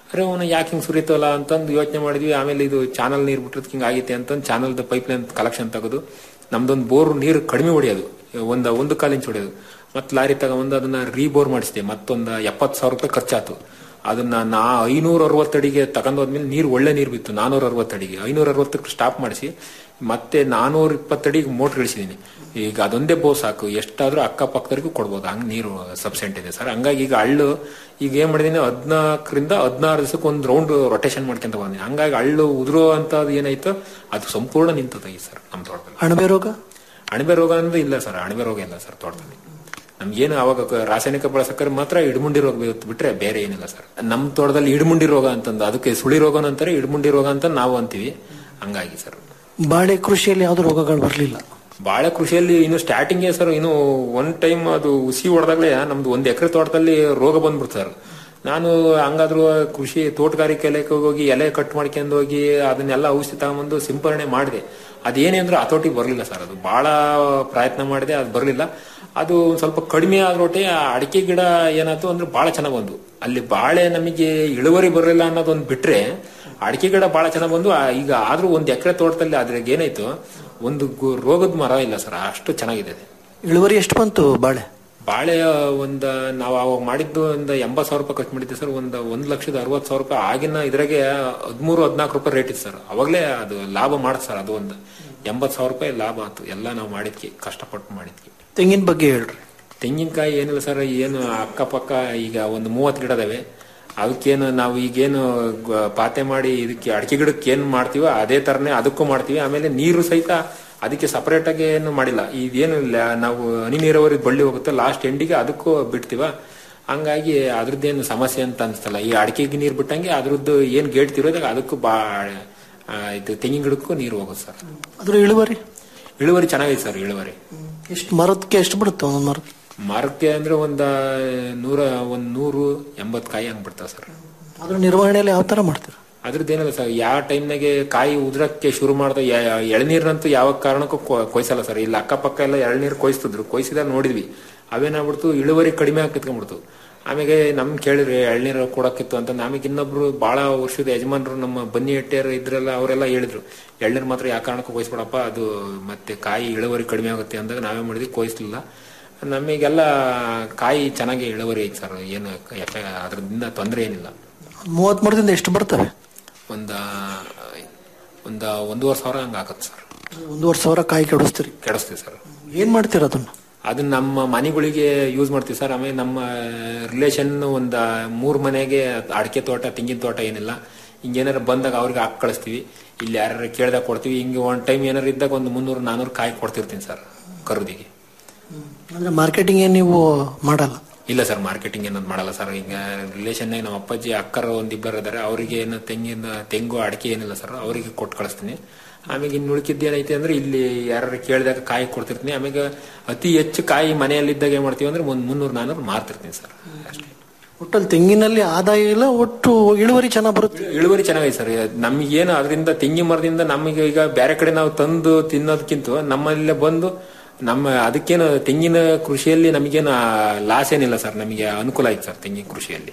ಅರೆ ಅವನು ಯಾಕೆ ಹಿಂಗ್ ಸುರಿತಲ್ಲ ಅಂತಂದು ಯೋಚನೆ ಮಾಡಿದ್ವಿ ಆಮೇಲೆ ಇದು ಚಾನಲ್ ನೀರು ಬಿಟ್ಟಿರೋದಕ್ಕೆ ಹಿಂಗ್ ಆಗೈತೆ ಅಂತಂದು ಚಾನಲ್ದ ಪೈಪ್ ಲೈನ್ ಕಲೆಕ್ಷನ್ ತೆಗೆದು ನಮ್ದೊಂದು ಬೋರ್ ನೀರು ಕಡಿಮೆ ಹೊಡೆಯೋದು ಒಂದ ಒಂದು ಕಾಲು ಇಂಚ್ ಹೊಡೆಯೋದು ಮತ್ತೆ ಲಾರಿ ತಗೊಂಬಂದು ಅದನ್ನ ರೀಬೋರ್ ಮಾಡಿಸಿದೆ ಮತ್ತೊಂದು ಎಪ್ಪತ್ತು ಸಾವಿರ ರೂಪಾಯಿ ಖರ್ಚಾತು ಅದನ್ನ ನಾ ಐನೂರ ಅರವತ್ತಡಿಗೆ ತಗೊಂಡೋದ್ಮೇಲೆ ನೀರು ಒಳ್ಳೆ ನೀರು ಬಿತ್ತು ನಾನೂರ ಅರವತ್ತಡಿಗೆ ಐನೂರ ಅರವತ್ತಕ್ಕೆ ಸ್ಟಾಪ್ ಮಾಡಿಸಿ ಮತ್ತೆ ನಾನೂರ ಇಪ್ಪತ್ತಡಿಗೆ ಮೋಟರ್ ಇಳಿಸಿದೀನಿ ಈಗ ಅದೊಂದೇ ಬೋರ್ ಸಾಕು ಎಷ್ಟಾದ್ರೂ ಅಕ್ಕಪಕ್ಕದವರೆಗೂ ಕೊಡ್ಬೋದು ಹಂಗ್ ನೀರು ಸಬ್ಸೆಂಟ್ ಇದೆ ಸರ್ ಹಂಗಾಗಿ ಈಗ ಹಳ್ಳು ಈಗ ಏನ್ ಮಾಡಿದೀನಿ ಹದ್ನಾಲ್ಕರಿಂದ ಹದಿನಾರು ದಿವಸಕ್ಕೆ ಒಂದು ರೌಂಡ್ ರೊಟೇಷನ್ ಮಾಡ್ಕೊಂತ ಬಂದಿನಿ ಹಂಗಾಗಿ ಹಳ್ಳು ಉದುರೋ ಅಂತ ಏನಾಯ್ತು ಅದು ಸಂಪೂರ್ಣ ನಿಂತದ ಸರ್ ನಮ್ಮ ತೋಟದಲ್ಲಿ ಅಣಬೆ ರೋಗ ಅಣಬೆ ರೋಗ ಅಂದ್ರೆ ಇಲ್ಲ ಸರ್ ಅಣಬೆ ರೋಗ ಇಲ್ಲ ಸರ್ ತೋಟದಲ್ಲಿ ನಮ್ಗೇನು ಅವಾಗ ಕ- ರಾಸಾಯನಿಕ ಬಳಸಕ್ಕರೆ ಮಾತ್ರ ಇಡ್ಮುಂಡಿ ರೋಗ ಬೀಳುತ್ತೆ ಬಿಟ್ರೆ ಬೇರೆ ಏನಿಲ್ಲ ಸರ್ ನಮ್ಮ ತೋಟದಲ್ಲಿ ಇಡ್ಮುಂಡಿ ರೋಗ ಅಂತಂದು ಅದಕ್ಕೆ ಸುಳಿ ರೋಗ ಅಂತಾರೆ ಇಡ್ಮುಂಡಿ ರೋಗ ಅಂತ ನಾವು ಅಂತೀವಿ ಹಂಗಾಗಿ ಸರ್ ಬಾಳೆ ಕೃಷಿಯಲ್ಲಿ ಯಾವ್ದು ರೋಗಗಳು ಬರಲಿಲ್ಲ ಬಾಳೆ ಕೃಷಿಯಲ್ಲಿ ಇನ್ನು ಸ್ಟಾರ್ಟಿಂಗ್ ಸರ್ ಇನ್ನು ಒನ್ ಟೈಮ್ ಅದು ಉಸಿ ಹೊಡೆದಾಗ್ಲೇ ನಮ್ದು ಒಂದ್ ಎಕರೆ ತೋಟದಲ್ಲಿ ರೋಗ ಬಂದ್ಬಿಡ್ತು ಸರ್ ನಾನು ಹಂಗಾದ್ರೂ ಕೃಷಿ ತೋಟಗಾರಿಕೆ ಇಲಾಖೆಗೆ ಹೋಗಿ ಎಲೆ ಕಟ್ ಮಾಡ್ಕೊಂಡು ಹೋಗಿ ಅದನ್ನೆಲ್ಲ ಔಷಧಿ ತಗೊಂಬಂದು ಸಿಂಪರಣೆ ಮಾಡಿದೆ ಅದೇನೇ ಅಂದ್ರೆ ಹತೋಟಿ ಬರ್ಲಿಲ್ಲ ಸರ್ ಅದು ಬಹಳ ಪ್ರಯತ್ನ ಮಾಡಿದೆ ಅದು ಬರ್ಲಿಲ್ಲ ಅದು ಒಂದ್ ಸ್ವಲ್ಪ ಕಡಿಮೆ ಆದ್ರೊಟ್ಟೆ ಆ ಅಡಿಕೆ ಗಿಡ ಏನಾಯ್ತು ಅಂದ್ರೆ ಬಹಳ ಚೆನ್ನಾಗ್ ಬಂದು ಅಲ್ಲಿ ಬಾಳೆ ನಮಗೆ ಇಳುವರಿ ಬರಲಿಲ್ಲ ಅನ್ನೋದೊಂದು ಬಿಟ್ರೆ ಅಡಿಕೆ ಗಿಡ ಬಹಳ ಚೆನ್ನಾಗ್ ಬಂದು ಆ, ಈಗ ಆದ್ರೂ ಒಂದ್ ಎಕರೆ ತೋಟದಲ್ಲಿ ಅದ್ರಾಗ ಏನಾಯ್ತು ಒಂದು ಗು- ರೋಗದ ಮರ ಇಲ್ಲ ಸರ್ ಅಷ್ಟು ಚೆನ್ನಾಗಿದೆ ಅದು. ಇಳುವರಿ ಎಷ್ಟು ಬಂತು ಬಾಳೆ ಬಾಳೆ ಒಂದ ನಾವು ಅವಾಗ ಮಾಡಿದ್ದು ಒಂದು ಎಂಬತ್ ಸಾವಿರ ರೂಪಾಯಿ ಖರ್ಚು ಮಾಡಿದ್ದೆ ಸರ್ ಒಂದು ಒಂದ್ ಲಕ್ಷದ ಅರವತ್ ಸಾವಿರ ರೂಪಾಯಿ ಆಗಿನ ಇದ್ರಾಗೆ ಹದಿಮೂರು ಹದಿನಾಲ್ಕು ರೂಪಾಯಿ ರೇಟ್ ಇತ್ತು ಸರ್ ಅವಾಗಲೇ ಅದು ಲಾಭ ಮಾಡುತ್ತೆ ಸರ್ ಅದು ಒಂದು ಎಂಬತ್ ಸಾವಿರ ರೂಪಾಯಿ ಲಾಭ ಆಯ್ತು ಎಲ್ಲ ನಾವು ಮಾಡಿದ್ವಿ ಕಷ್ಟಪಟ್ಟು ಮಾಡಿದ್ವಿ ತೆಂಗಿನ ಬಗ್ಗೆ ಹೇಳ್ರಿ ತೆಂಗಿನಕಾಯಿ ಏನಿಲ್ಲ ಸರ್ ಏನು ಅಕ್ಕಪಕ್ಕ ಈಗ ಒಂದು ಮೂವತ್ತು ಗಿಡ ಅದಾವೆ ಅದಕ್ಕೇನು ನಾವು ಈಗೇನು ಗ- ಪಾತೆ ಮಾಡಿ ಇದಕ್ಕೆ ಅಡಿಕೆ ಗಿಡಕ್ಕೆ ಏನ್ ಮಾಡ್ತೀವೋ ಅದೇ ತರನೇ ಅದಕ್ಕೂ ಮಾಡ್ತೀವಿ ಆಮೇಲೆ ನೀರು ಸಹಿತ ಅದಕ್ಕೆ ಸಪರೇಟ್ ಆಗಿ ಏನು ಮಾಡಿಲ್ಲ ಇದೇನು ಲ- ನಾವು ಹನಿ ನೀರಾವರಿ ಬಳ್ಳಿ ಹೋಗುತ್ತೆ ಲಾಸ್ಟ್ ಎಂಡಿಗೆ ಅದಕ್ಕೂ ಬಿಡ್ತೀವ ಹಂಗಾಗಿ ಅದ್ರದ್ದೇನು ಸಮಸ್ಯೆ ಅಂತ ಅನ್ಸ್ತಲ್ಲ ಈ ಅಡಿಕೆಗೆ ನೀರು ಬಿಟ್ಟಂಗೆ ಅದ್ರದ್ದು ಏನ್ ಗೇಟ್ ತಿರೋದಾಗ ಅದಕ್ಕೂ ಬಾ ಆ, ಇದು ತೆಂಗಿನ ಗಿಡಕ್ಕೂ ನೀರು ಹೋಗುತ್ತೆ ಸರ್ ಅದ್ರ ಇಳುವರಿ ಇಳುವರಿ ಚೆನ್ನಾಗಿದೆ ಸರ್ ಇಳುವರಿ ಎಷ್ಟು ಮರದಕ್ಕೆ ಎಷ್ಟು ಬಿಡುತ್ತೆ ಒಂದೊಂದು ಮರ ಮರಕ್ಕೆ ಅಂದ್ರೆ ಒಂದ ನೂರ ಒಂದ್ ನೂರು ಎಂಬತ್ ಕಾಯಿ ಹಂಗ್ ಬಿಡ್ತಾವ ಸರ್ ಅದ್ರ ನಿರ್ವಹಣೆಯಲ್ಲಿ ಯಾವ ತರ ಮಾಡ್ತೀರಾ ಅದ್ರದ್ದೇನಿಲ್ಲ ಸರ್ ಯಾವ ಟೈಮ್ನಾಗೆ ಕಾಯಿ ಉದ್ರಕ್ಕೆ ಶುರು ಮಾಡ್ದ ಎಳನೀರ್ನಂತೂ ಯಾವ ಕಾರಣಕ್ಕೂ ಕೊ- ಕೊಯ್ಸಲ್ಲ ಸರ್ ಇಲ್ಲಿ ಅಕ್ಕಪಕ್ಕ ಎಲ್ಲ ಎಳನೀರ್ ಕೊಯ್ಸ್ತಿದ್ರು ಕೊಯ್ಸಿದಾಗ ನೋಡಿದ್ವಿ ಅವೇನಾಗ್ಬಿಡ್ತು ಇಳುವರಿ ಕಡಿಮೆ ಆಗ್ತಿದ್ಕೊಂಡ್ಬಿಡ್ತು ಆಮೇಲೆ ನಮ್ ಕೇಳಿದ್ರಿ ಎಳ್ನೀರು ಕೊಡಕ್ಕಿತ್ತು ಅಂತ ನಮಗೆ ಇನ್ನೊಬ್ರು ಬಹಳ ವರ್ಷದ ಯಜಮಾನರು ನಮ್ಮ ಬನ್ನಿ ಎಟ್ಟೆಯರು ಇದ್ರಲ್ಲ ಅವರೆಲ್ಲ ಹೇಳಿದ್ರು ಎಳ್ನೀರು ಮಾತ್ರ ಯಾವ ಕಾರಣಕ್ಕೂ ಕೊಯ್ಸ್ಬಿಡಪ್ಪ ಅದು ಮತ್ತೆ ಕಾಯಿ ಇಳುವರಿ ಕಡಿಮೆ ಆಗುತ್ತೆ ಅಂದಾಗ ನಾವೇ ಮಾಡಿದ್ವಿ ಕೊಯ್ಸ್ಲಿಲ್ಲ ನಮಗೆಲ್ಲ ಕಾಯಿ ಚೆನ್ನಾಗಿ ಇಳುವರಿ ಐತೆ ಸರ್ ಏನು ಎಫೆ- ಅದ್ರಿಂದ ತೊಂದರೆ ಏನಿಲ್ಲ ಮೂವತ್ ಮರದಿಂದ ಎಷ್ಟು ಬರ್ತವೆ ಒಂದ ಒಂದ ಒಂದೂವರೆ ಸಾವಿರ ಹಂಗ ಆಗತ್ತೆ ಸರ್ ಒಂದೂವರೆ ಸಾವಿರ ಕಾಯಿ ಕೆಡಿಸ್ತೀರಿ ಕೆಡಿಸ್ತೀವಿ ಸರ್ ಏನ್ ಮಾಡ್ತೀರ ಅದನ್ನ ಅದನ್ನ ನಮ್ಮ ಮನೆಗಳಿಗೆ ಯೂಸ್ ಮಾಡ್ತೀವಿ ಸರ್ ಆಮೇಲೆ ನಮ್ಮ ರಿಲೇಷನ್ ಒಂದ ಮೂರ್ ಮನೆಗೆ ಅಡಿಕೆ ತೋಟ ತೆಂಗಿನ ತೋಟ ಏನಿಲ್ಲ ಹಿಂಗೇನಾರು ಬಂದಾಗ ಅವ್ರಿಗೆ ಹಾಕಿ ಕಳಿಸ್ತೀವಿ ಇಲ್ಲಿ ಯಾರು ಕೇಳ್ದಾಗ ಕೊಡ್ತೀವಿ ಹಿಂಗೆ ಒಂದ್ ಟೈಮ್ ಏನಾರು ಇದ್ದಾಗ ಒಂದು ಮುನ್ನೂರು ನಾನೂರು ಕಾಯಿ ಕೊಡ್ತಿರ್ತೀನಿ ಸರ್ ಕರುದಿಗೆ ಅಂದ್ರೆ ಮಾರ್ಕೆಟಿಂಗ್ ಏನ್ ನೀವು ಮಾಡಲ್ಲ ಇಲ್ಲ ಸರ್ ಮಾರ್ಕೆಟಿಂಗ್ ಏನಂತ ಮಾಡಲ್ಲ ಸರ್ ಈಗ ರಿಲೇಷನ್ ನಮ್ಮ ಅಪ್ಪಾಜಿ ಅಕ್ಕರ ಒಂದಿಬ್ಬರು ಇದಾರೆ ಅವರಿಗೆ ಏನು ತೆಂಗಿನ ತೆಂಗು ಅಡಿಕೆ ಏನಿಲ್ಲ ಸರ್ ಅವರಿಗೆ ಕೊಟ್ಟು ಕಳಿಸ್ತೀನಿ ಆಮೇಲೆ ಇನ್ನು ಉಳ್ಕಿದ್ದು ಏನೈತೆ ಅಂದ್ರೆ ಇಲ್ಲಿ ಯಾರು ಕೇಳಿದಾಗ ಕಾಯಿ ಕೊಡ್ತಿರ್ತೀನಿ ಆಮೇಲೆ ಅತಿ ಹೆಚ್ಚು ಕಾಯಿ ಮನೆಯಲ್ಲಿದ್ದಾಗ ಏನ್ ಮಾಡ್ತೀವಿ ಅಂದ್ರೆ ಒಂದ್ ಮುನ್ನೂರು ನಾನೂರು ಮಾರ್ತಿರ್ತೀನಿ ಸರ್ ಒಟ್ಟಲ್ಲಿ ತೆಂಗಿನಲ್ಲಿ ಆದಾಯ ಇಲ್ಲ ಒಟ್ಟು ಇಳುವರಿ ಚೆನ್ನಾಗ್ ಬರುತ್ತೆ ಇಳುವರಿ ಚೆನ್ನಾಗೈತೆ ಸರ್ ನಮಗೇನು ಅದರಿಂದ ತೆಂಗಿನ ಮರದಿಂದ ನಮಗೆ ಈಗ ಬೇರೆ ಕಡೆ ನಾವು ತಂದು ತಿನ್ನೋದಕ್ಕಿಂತ ನಮ್ಮಲ್ಲೇ ಬಂದು ನಮ್ಮ ಅದಕ್ಕೇನು ತೆಂಗಿನ ಕೃಷಿಯಲ್ಲಿ ನಮಗೇನು ಲಾಸ್ ಏನಿಲ್ಲ ಸರ್ ನಮಗೆ ಅನುಕೂಲ ಆಯ್ತು ಸರ್ ತೆಂಗಿನ ಕೃಷಿಯಲ್ಲಿ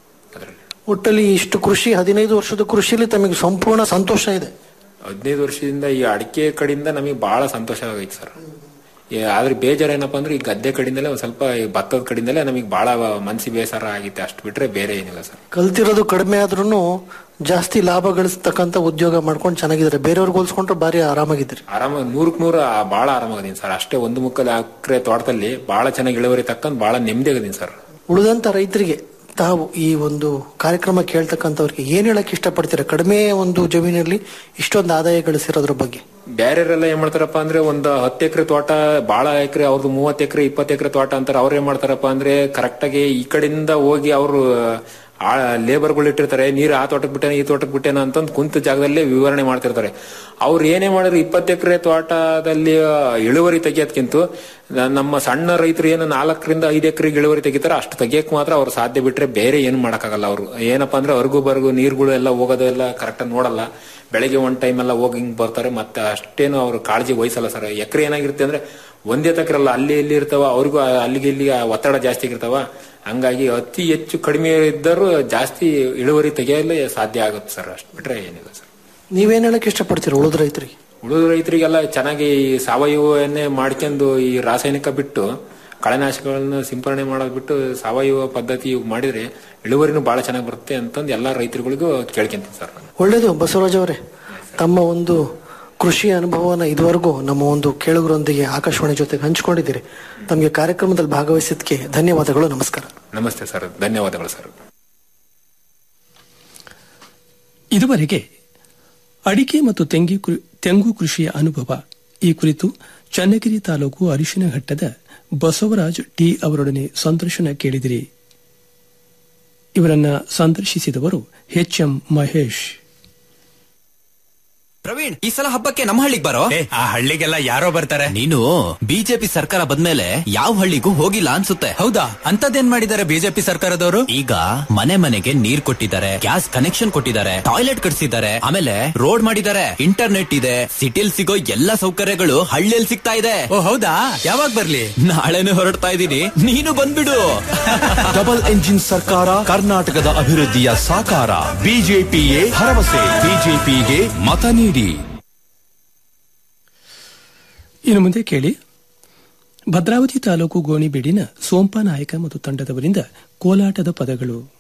ಒಟ್ಟಲ್ಲಿ ಇಷ್ಟು ಕೃಷಿ ಹದಿನೈದು ವರ್ಷದ ಕೃಷಿಯಲ್ಲಿ ತಮಗೆ ಸಂಪೂರ್ಣ ಸಂತೋಷ ಇದೆ ಹದಿನೈದು ವರ್ಷದಿಂದ ಈ ಅಡಿಕೆ ಕಡೆಯಿಂದ ನಮಗೆ ಬಹಳ ಸಂತೋಷ ಆಗೈತೆ ಸರ್ ಈ ಆದ್ರೆ ಬೇಜಾರು ಏನಪ್ಪಾ ಅಂದ್ರೆ ಈ ಗದ್ದೆ ಕಡೆಯಿಂದಲೇ ಒಂದ್ ಸ್ವಲ್ಪ ಈ ಭತ್ತದ ಕಡೆಯಿಂದಲೇ ನಮಗೆ ಬಹಳ ಮನಸ್ಸಿ ಬೇಸರ ಆಗಿತ್ತು ಅಷ್ಟು ಬಿಟ್ರೆ ಬೇರೆ ಏನಿಲ್ಲ ಸರ್ ಕಲ್ತಿರೋದು ಕಡಿಮೆ ಆದ್ರೂ ಜಾಸ್ತಿ ಲಾಭ ಗಳಿಸ್ತಕ್ಕಂತ ಉದ್ಯೋಗ ಮಾಡ್ಕೊಂಡು ಚೆನ್ನಾಗಿದ್ದಾರೆ ಬೇರೆಯವ್ರಿಗೆ ಹೋಲ್ಸ್ಕೊಂಡ್ರೆ ಬಾರಿ ಆರಾಮಾಗಿದ್ದೀರಿ ಆರಾಮ ನೂರಕ್ ನೂರ ಬಹಳ ಆರಾಮಾಗದೀನಿ ಸರ್ ಅಷ್ಟೇ ಒಂದು ಮುಕ್ಕದ ಎಕರೆ ತೋಟದಲ್ಲಿ ಬಹಳ ಚೆನ್ನಾಗಿ ಇಳುವರಿ ತಕ್ಕಂತ ಬಹಳ ನೆಮ್ಮದಿ ಆಗದೀನಿ ಸರ್ ಉಳಿದಂತ ರೈತರಿಗೆ ತಾವು ಈ ಒಂದು ಕಾರ್ಯಕ್ರಮ ಕೇಳ್ತಕ್ಕಂಥವ್ರಿಗೆ ಏನ್ ಹೇಳಕ್ ಇಷ್ಟಪಡ್ತೀರಾ ಕಡಿಮೆ ಒಂದು ಜಮೀನಲ್ಲಿ ಇಷ್ಟೊಂದು ಆದಾಯ ಗಳಿಸಿರೋದ್ರ ಬಗ್ಗೆ ಬೇರೆಯವರೆಲ್ಲ ಏನ್ ಮಾಡ್ತಾರಪ್ಪ ಅಂದ್ರೆ ಒಂದು ಹತ್ತು ಎಕರೆ ತೋಟ ಬಹಳ ಎಕರೆ ಅವ್ರದ್ದು ಮೂವತ್ತು ಎಕರೆ ಇಪ್ಪತ್ತು ಎಕರೆ ತೋಟ ಅಂತಾರೆ ಅವ್ರು ಏನ್ ಮಾಡ್ತಾರಪ್ಪ ಅಂದ್ರೆ ಕರೆಕ್ಟ್ ಆಗಿ ಈ ಕಡೆಯಿಂದ ಹೋಗಿ ಅವರು ಲೇಬರ್ಗಳು ಇಟ್ಟಿರ್ತಾರೆ ನೀರು ಆ ತೋಟಕ್ಕೆ ಬಿಟ್ಟೇನ ಈ ತೋಟಕ್ಕೆ ಬಿಟ್ಟೇನ ಅಂತಂದು ಕುಂತ ಜಾಗದಲ್ಲೇ ವಿವರಣೆ ಮಾಡ್ತಿರ್ತಾರೆ ಅವ್ರು ಏನೇ ಮಾಡಿದ್ರು ಇಪ್ಪತ್ತು ಎಕರೆ ತೋಟದಲ್ಲಿ ಇಳುವರಿ ತೆಗಿಯೋದ್ಕಿಂತ ನಮ್ಮ ಸಣ್ಣ ರೈತರು ಏನು ನಾಲ್ಕರಿಂದ ಐದು ಎಕರೆಗೆ ಇಳುವರಿ ತೆಗಿತಾರೆ ಅಷ್ಟು ತೆಗಿಯಕ್ ಮಾತ್ರ ಅವ್ರು ಸಾಧ್ಯ ಬಿಟ್ರೆ ಬೇರೆ ಏನು ಮಾಡಕ್ಕಾಗಲ್ಲ ಅವರು ಏನಪ್ಪಾ ಅಂದ್ರೆ ಅರ್ಗು ಬರ್ಗು ನೀರುಗಳು ಎಲ್ಲ ಹೋಗೋದು ಎಲ್ಲ ಕರೆಕ್ಟ್ ನೋಡಲ್ಲ ಬೆಳಗ್ಗೆ ಒಂದ್ ಟೈಮ್ ಎಲ್ಲ ಹೋಗಿ ಹಿಂಗ್ ಬರ್ತಾರೆ ಮತ್ತೆ ಅಷ್ಟೇನು ಅವ್ರು ಕಾಳಜಿ ವಹಿಸಲ್ಲ ಸರ್ ಎಕರೆ ಏನಾಗಿರುತ್ತೆ ಅಂದ್ರೆ ಒಂದೇ ತಕ್ರಲ್ಲ ಅಲ್ಲಿ ಇಲ್ಲಿ ಇರ್ತಾವ ಅವ್ರಿಗೂ ಅಲ್ಲಿಗೆ ಇಲ್ಲಿಗೆ ಒತ್ತಡ ಜಾಸ್ತಿ ಆಗಿರ್ತಾವ ಹಂಗಾಗಿ ಅತಿ ಹೆಚ್ಚು ಕಡಿಮೆ ಇದ್ದರೂ ಜಾಸ್ತಿ ಇಳುವರಿ ತೆಗೆಯಲು ಸಾಧ್ಯ ಆಗುತ್ತೆ ಸರ್ ಅಷ್ಟು ಬಿಟ್ರೆ ಏನಿಲ್ಲ ಸರ್ ನೀವೇನ್ ಹೇಳಕ್ ಇಷ್ಟಪಡ್ತೀರ ಉಳಿದ ರೈತರಿಗೆ ಉಳಿದ ರೈತರಿಗೆಲ್ಲ ಚೆನ್ನಾಗಿ ಈ ಸಾವಯವ ಎಣ್ಣೆ ಮಾಡ್ಕೊಂಡು ಈ ರಾಸಾಯನಿಕ ಬಿಟ್ಟು ಕಳೆನಾಶಕಗಳನ್ನ ಸಿಂಪರಣೆ ಮಾಡೋದು ಬಿಟ್ಟು ಸಾವಯವ ಪದ್ಧತಿ ಮಾಡಿದ್ರೆ ಇಳುವರಿನೂ ಬಹಳ ಚೆನ್ನಾಗಿ ಬರುತ್ತೆ ಅಂತಂದು ಎಲ್ಲಾ ರೈತರುಗಳಿಗೂ ಕೇಳ್ಕೊಂತೀನಿ ಸರ್ ನಾನು. ಒಳ್ಳೇದು ಬಸವರಾಜ್ ಅವರೇ ತಮ್ಮ ಒಂದು ಕೃಷಿ ಅನುಭವನ ಇದುವರೆಗೂ ನಮ್ಮ ಒಂದು ಕೇಳುಗರೊಂದಿಗೆ ಆಕಾಶವಾಣಿ ಜೊತೆಗೆ ಹಂಚಿಕೊಂಡಿದ್ದೀರಿ ತಮಗೆ ಕಾರ್ಯಕ್ರಮದಲ್ಲಿ ಭಾಗವಹಿಸಿದ್ದಕ್ಕೆ ಧನ್ಯವಾದಗಳು ನಮಸ್ಕಾರ ನಮಸ್ತೆ ಸರ್ ಧನ್ಯವಾದಗಳು ಸರ್ ಇದುವರೆಗೆ ಅಡಿಕೆ ಮತ್ತು ತೆಂಗಿ ಕೃ- ತೆಂಗು ಕೃಷಿಯ ಅನುಭವ ಈ ಕುರಿತು ಚನ್ನಗಿರಿ ತಾಲೂಕು ಅರಿಶಿನಘಟ್ಟದ ಬಸವರಾಜ್ ಟಿ ಅವರೊಡನೆ ಸಂದರ್ಶನ ಕೇಳಿದಿರಿ ಇವರನ್ನ ಸಂದರ್ಶಿಸಿದವರು ಎಚ್ ಎಂ ಮಹೇಶ್ ಪ್ರವೀಣ್ ಈ ಸಲ ಹಬ್ಬಕ್ಕೆ ನಮ್ಮ ಹಳ್ಳಿಗೆ ಬರೋ ಆ ಹಳ್ಳಿಗೆಲ್ಲ ಯಾರೋ ಬರ್ತಾರೆ ನೀನು ಬಿಜೆಪಿ ಸರ್ಕಾರ ಬಂದ್ಮೇಲೆ ಯಾವ ಹಳ್ಳಿಗೂ ಹೋಗಿಲ್ಲ ಅನ್ಸುತ್ತೆ ಹೌದಾ ಅಂತದೇನ್ ಮಾಡಿದ್ದಾರೆ ಬಿಜೆಪಿ ಸರ್ಕಾರದವರು ಈಗ ಮನೆ ಮನೆಗೆ ನೀರ್ ಕೊಟ್ಟಿದ್ದಾರೆ ಗ್ಯಾಸ್ ಕನೆಕ್ಷನ್ ಕೊಟ್ಟಿದ್ದಾರೆ ಟಾಯ್ಲೆಟ್ ಕಟ್ಸಿದ್ದಾರೆ ಆಮೇಲೆ ರೋಡ್ ಮಾಡಿದ್ದಾರೆ ಇಂಟರ್ನೆಟ್ ಇದೆ ಸಿಟಿಲ್ ಸಿಗೋ ಎಲ್ಲಾ ಸೌಕರ್ಯಗಳು ಹಳ್ಳಿಯಲ್ಲಿ ಸಿಗ್ತಾ ಇದೆ ಓ ಹೌದಾ ಯಾವಾಗ ಬರ್ಲಿ ನಾಳೆನೆ ಹೊರಡ್ತಾ ಇದೀನಿ ನೀನು ಬಂದ್ಬಿಡು ಡಬಲ್ ಎಂಜಿನ್ ಸರ್ಕಾರ ಕರ್ನಾಟಕದ ಅಭಿವೃದ್ಧಿಯ ಸಾಕಾರ ಬಿಜೆಪಿಯೇ ಭರವಸೆ ಬಿಜೆಪಿಗೆ ಮತ ನೀಡಿ ಇನ್ನು ಮುಂದೆ ಕೇಳಿ ಭದ್ರಾವತಿ ತಾಲೂಕು ಗೋಣಿಬೀಡಿನ ಸೋಂಪಾ ನಾಯಕ ಮತ್ತು ತಂಡದವರಿಂದ ಕೋಲಾಟದ ಪದಗಳು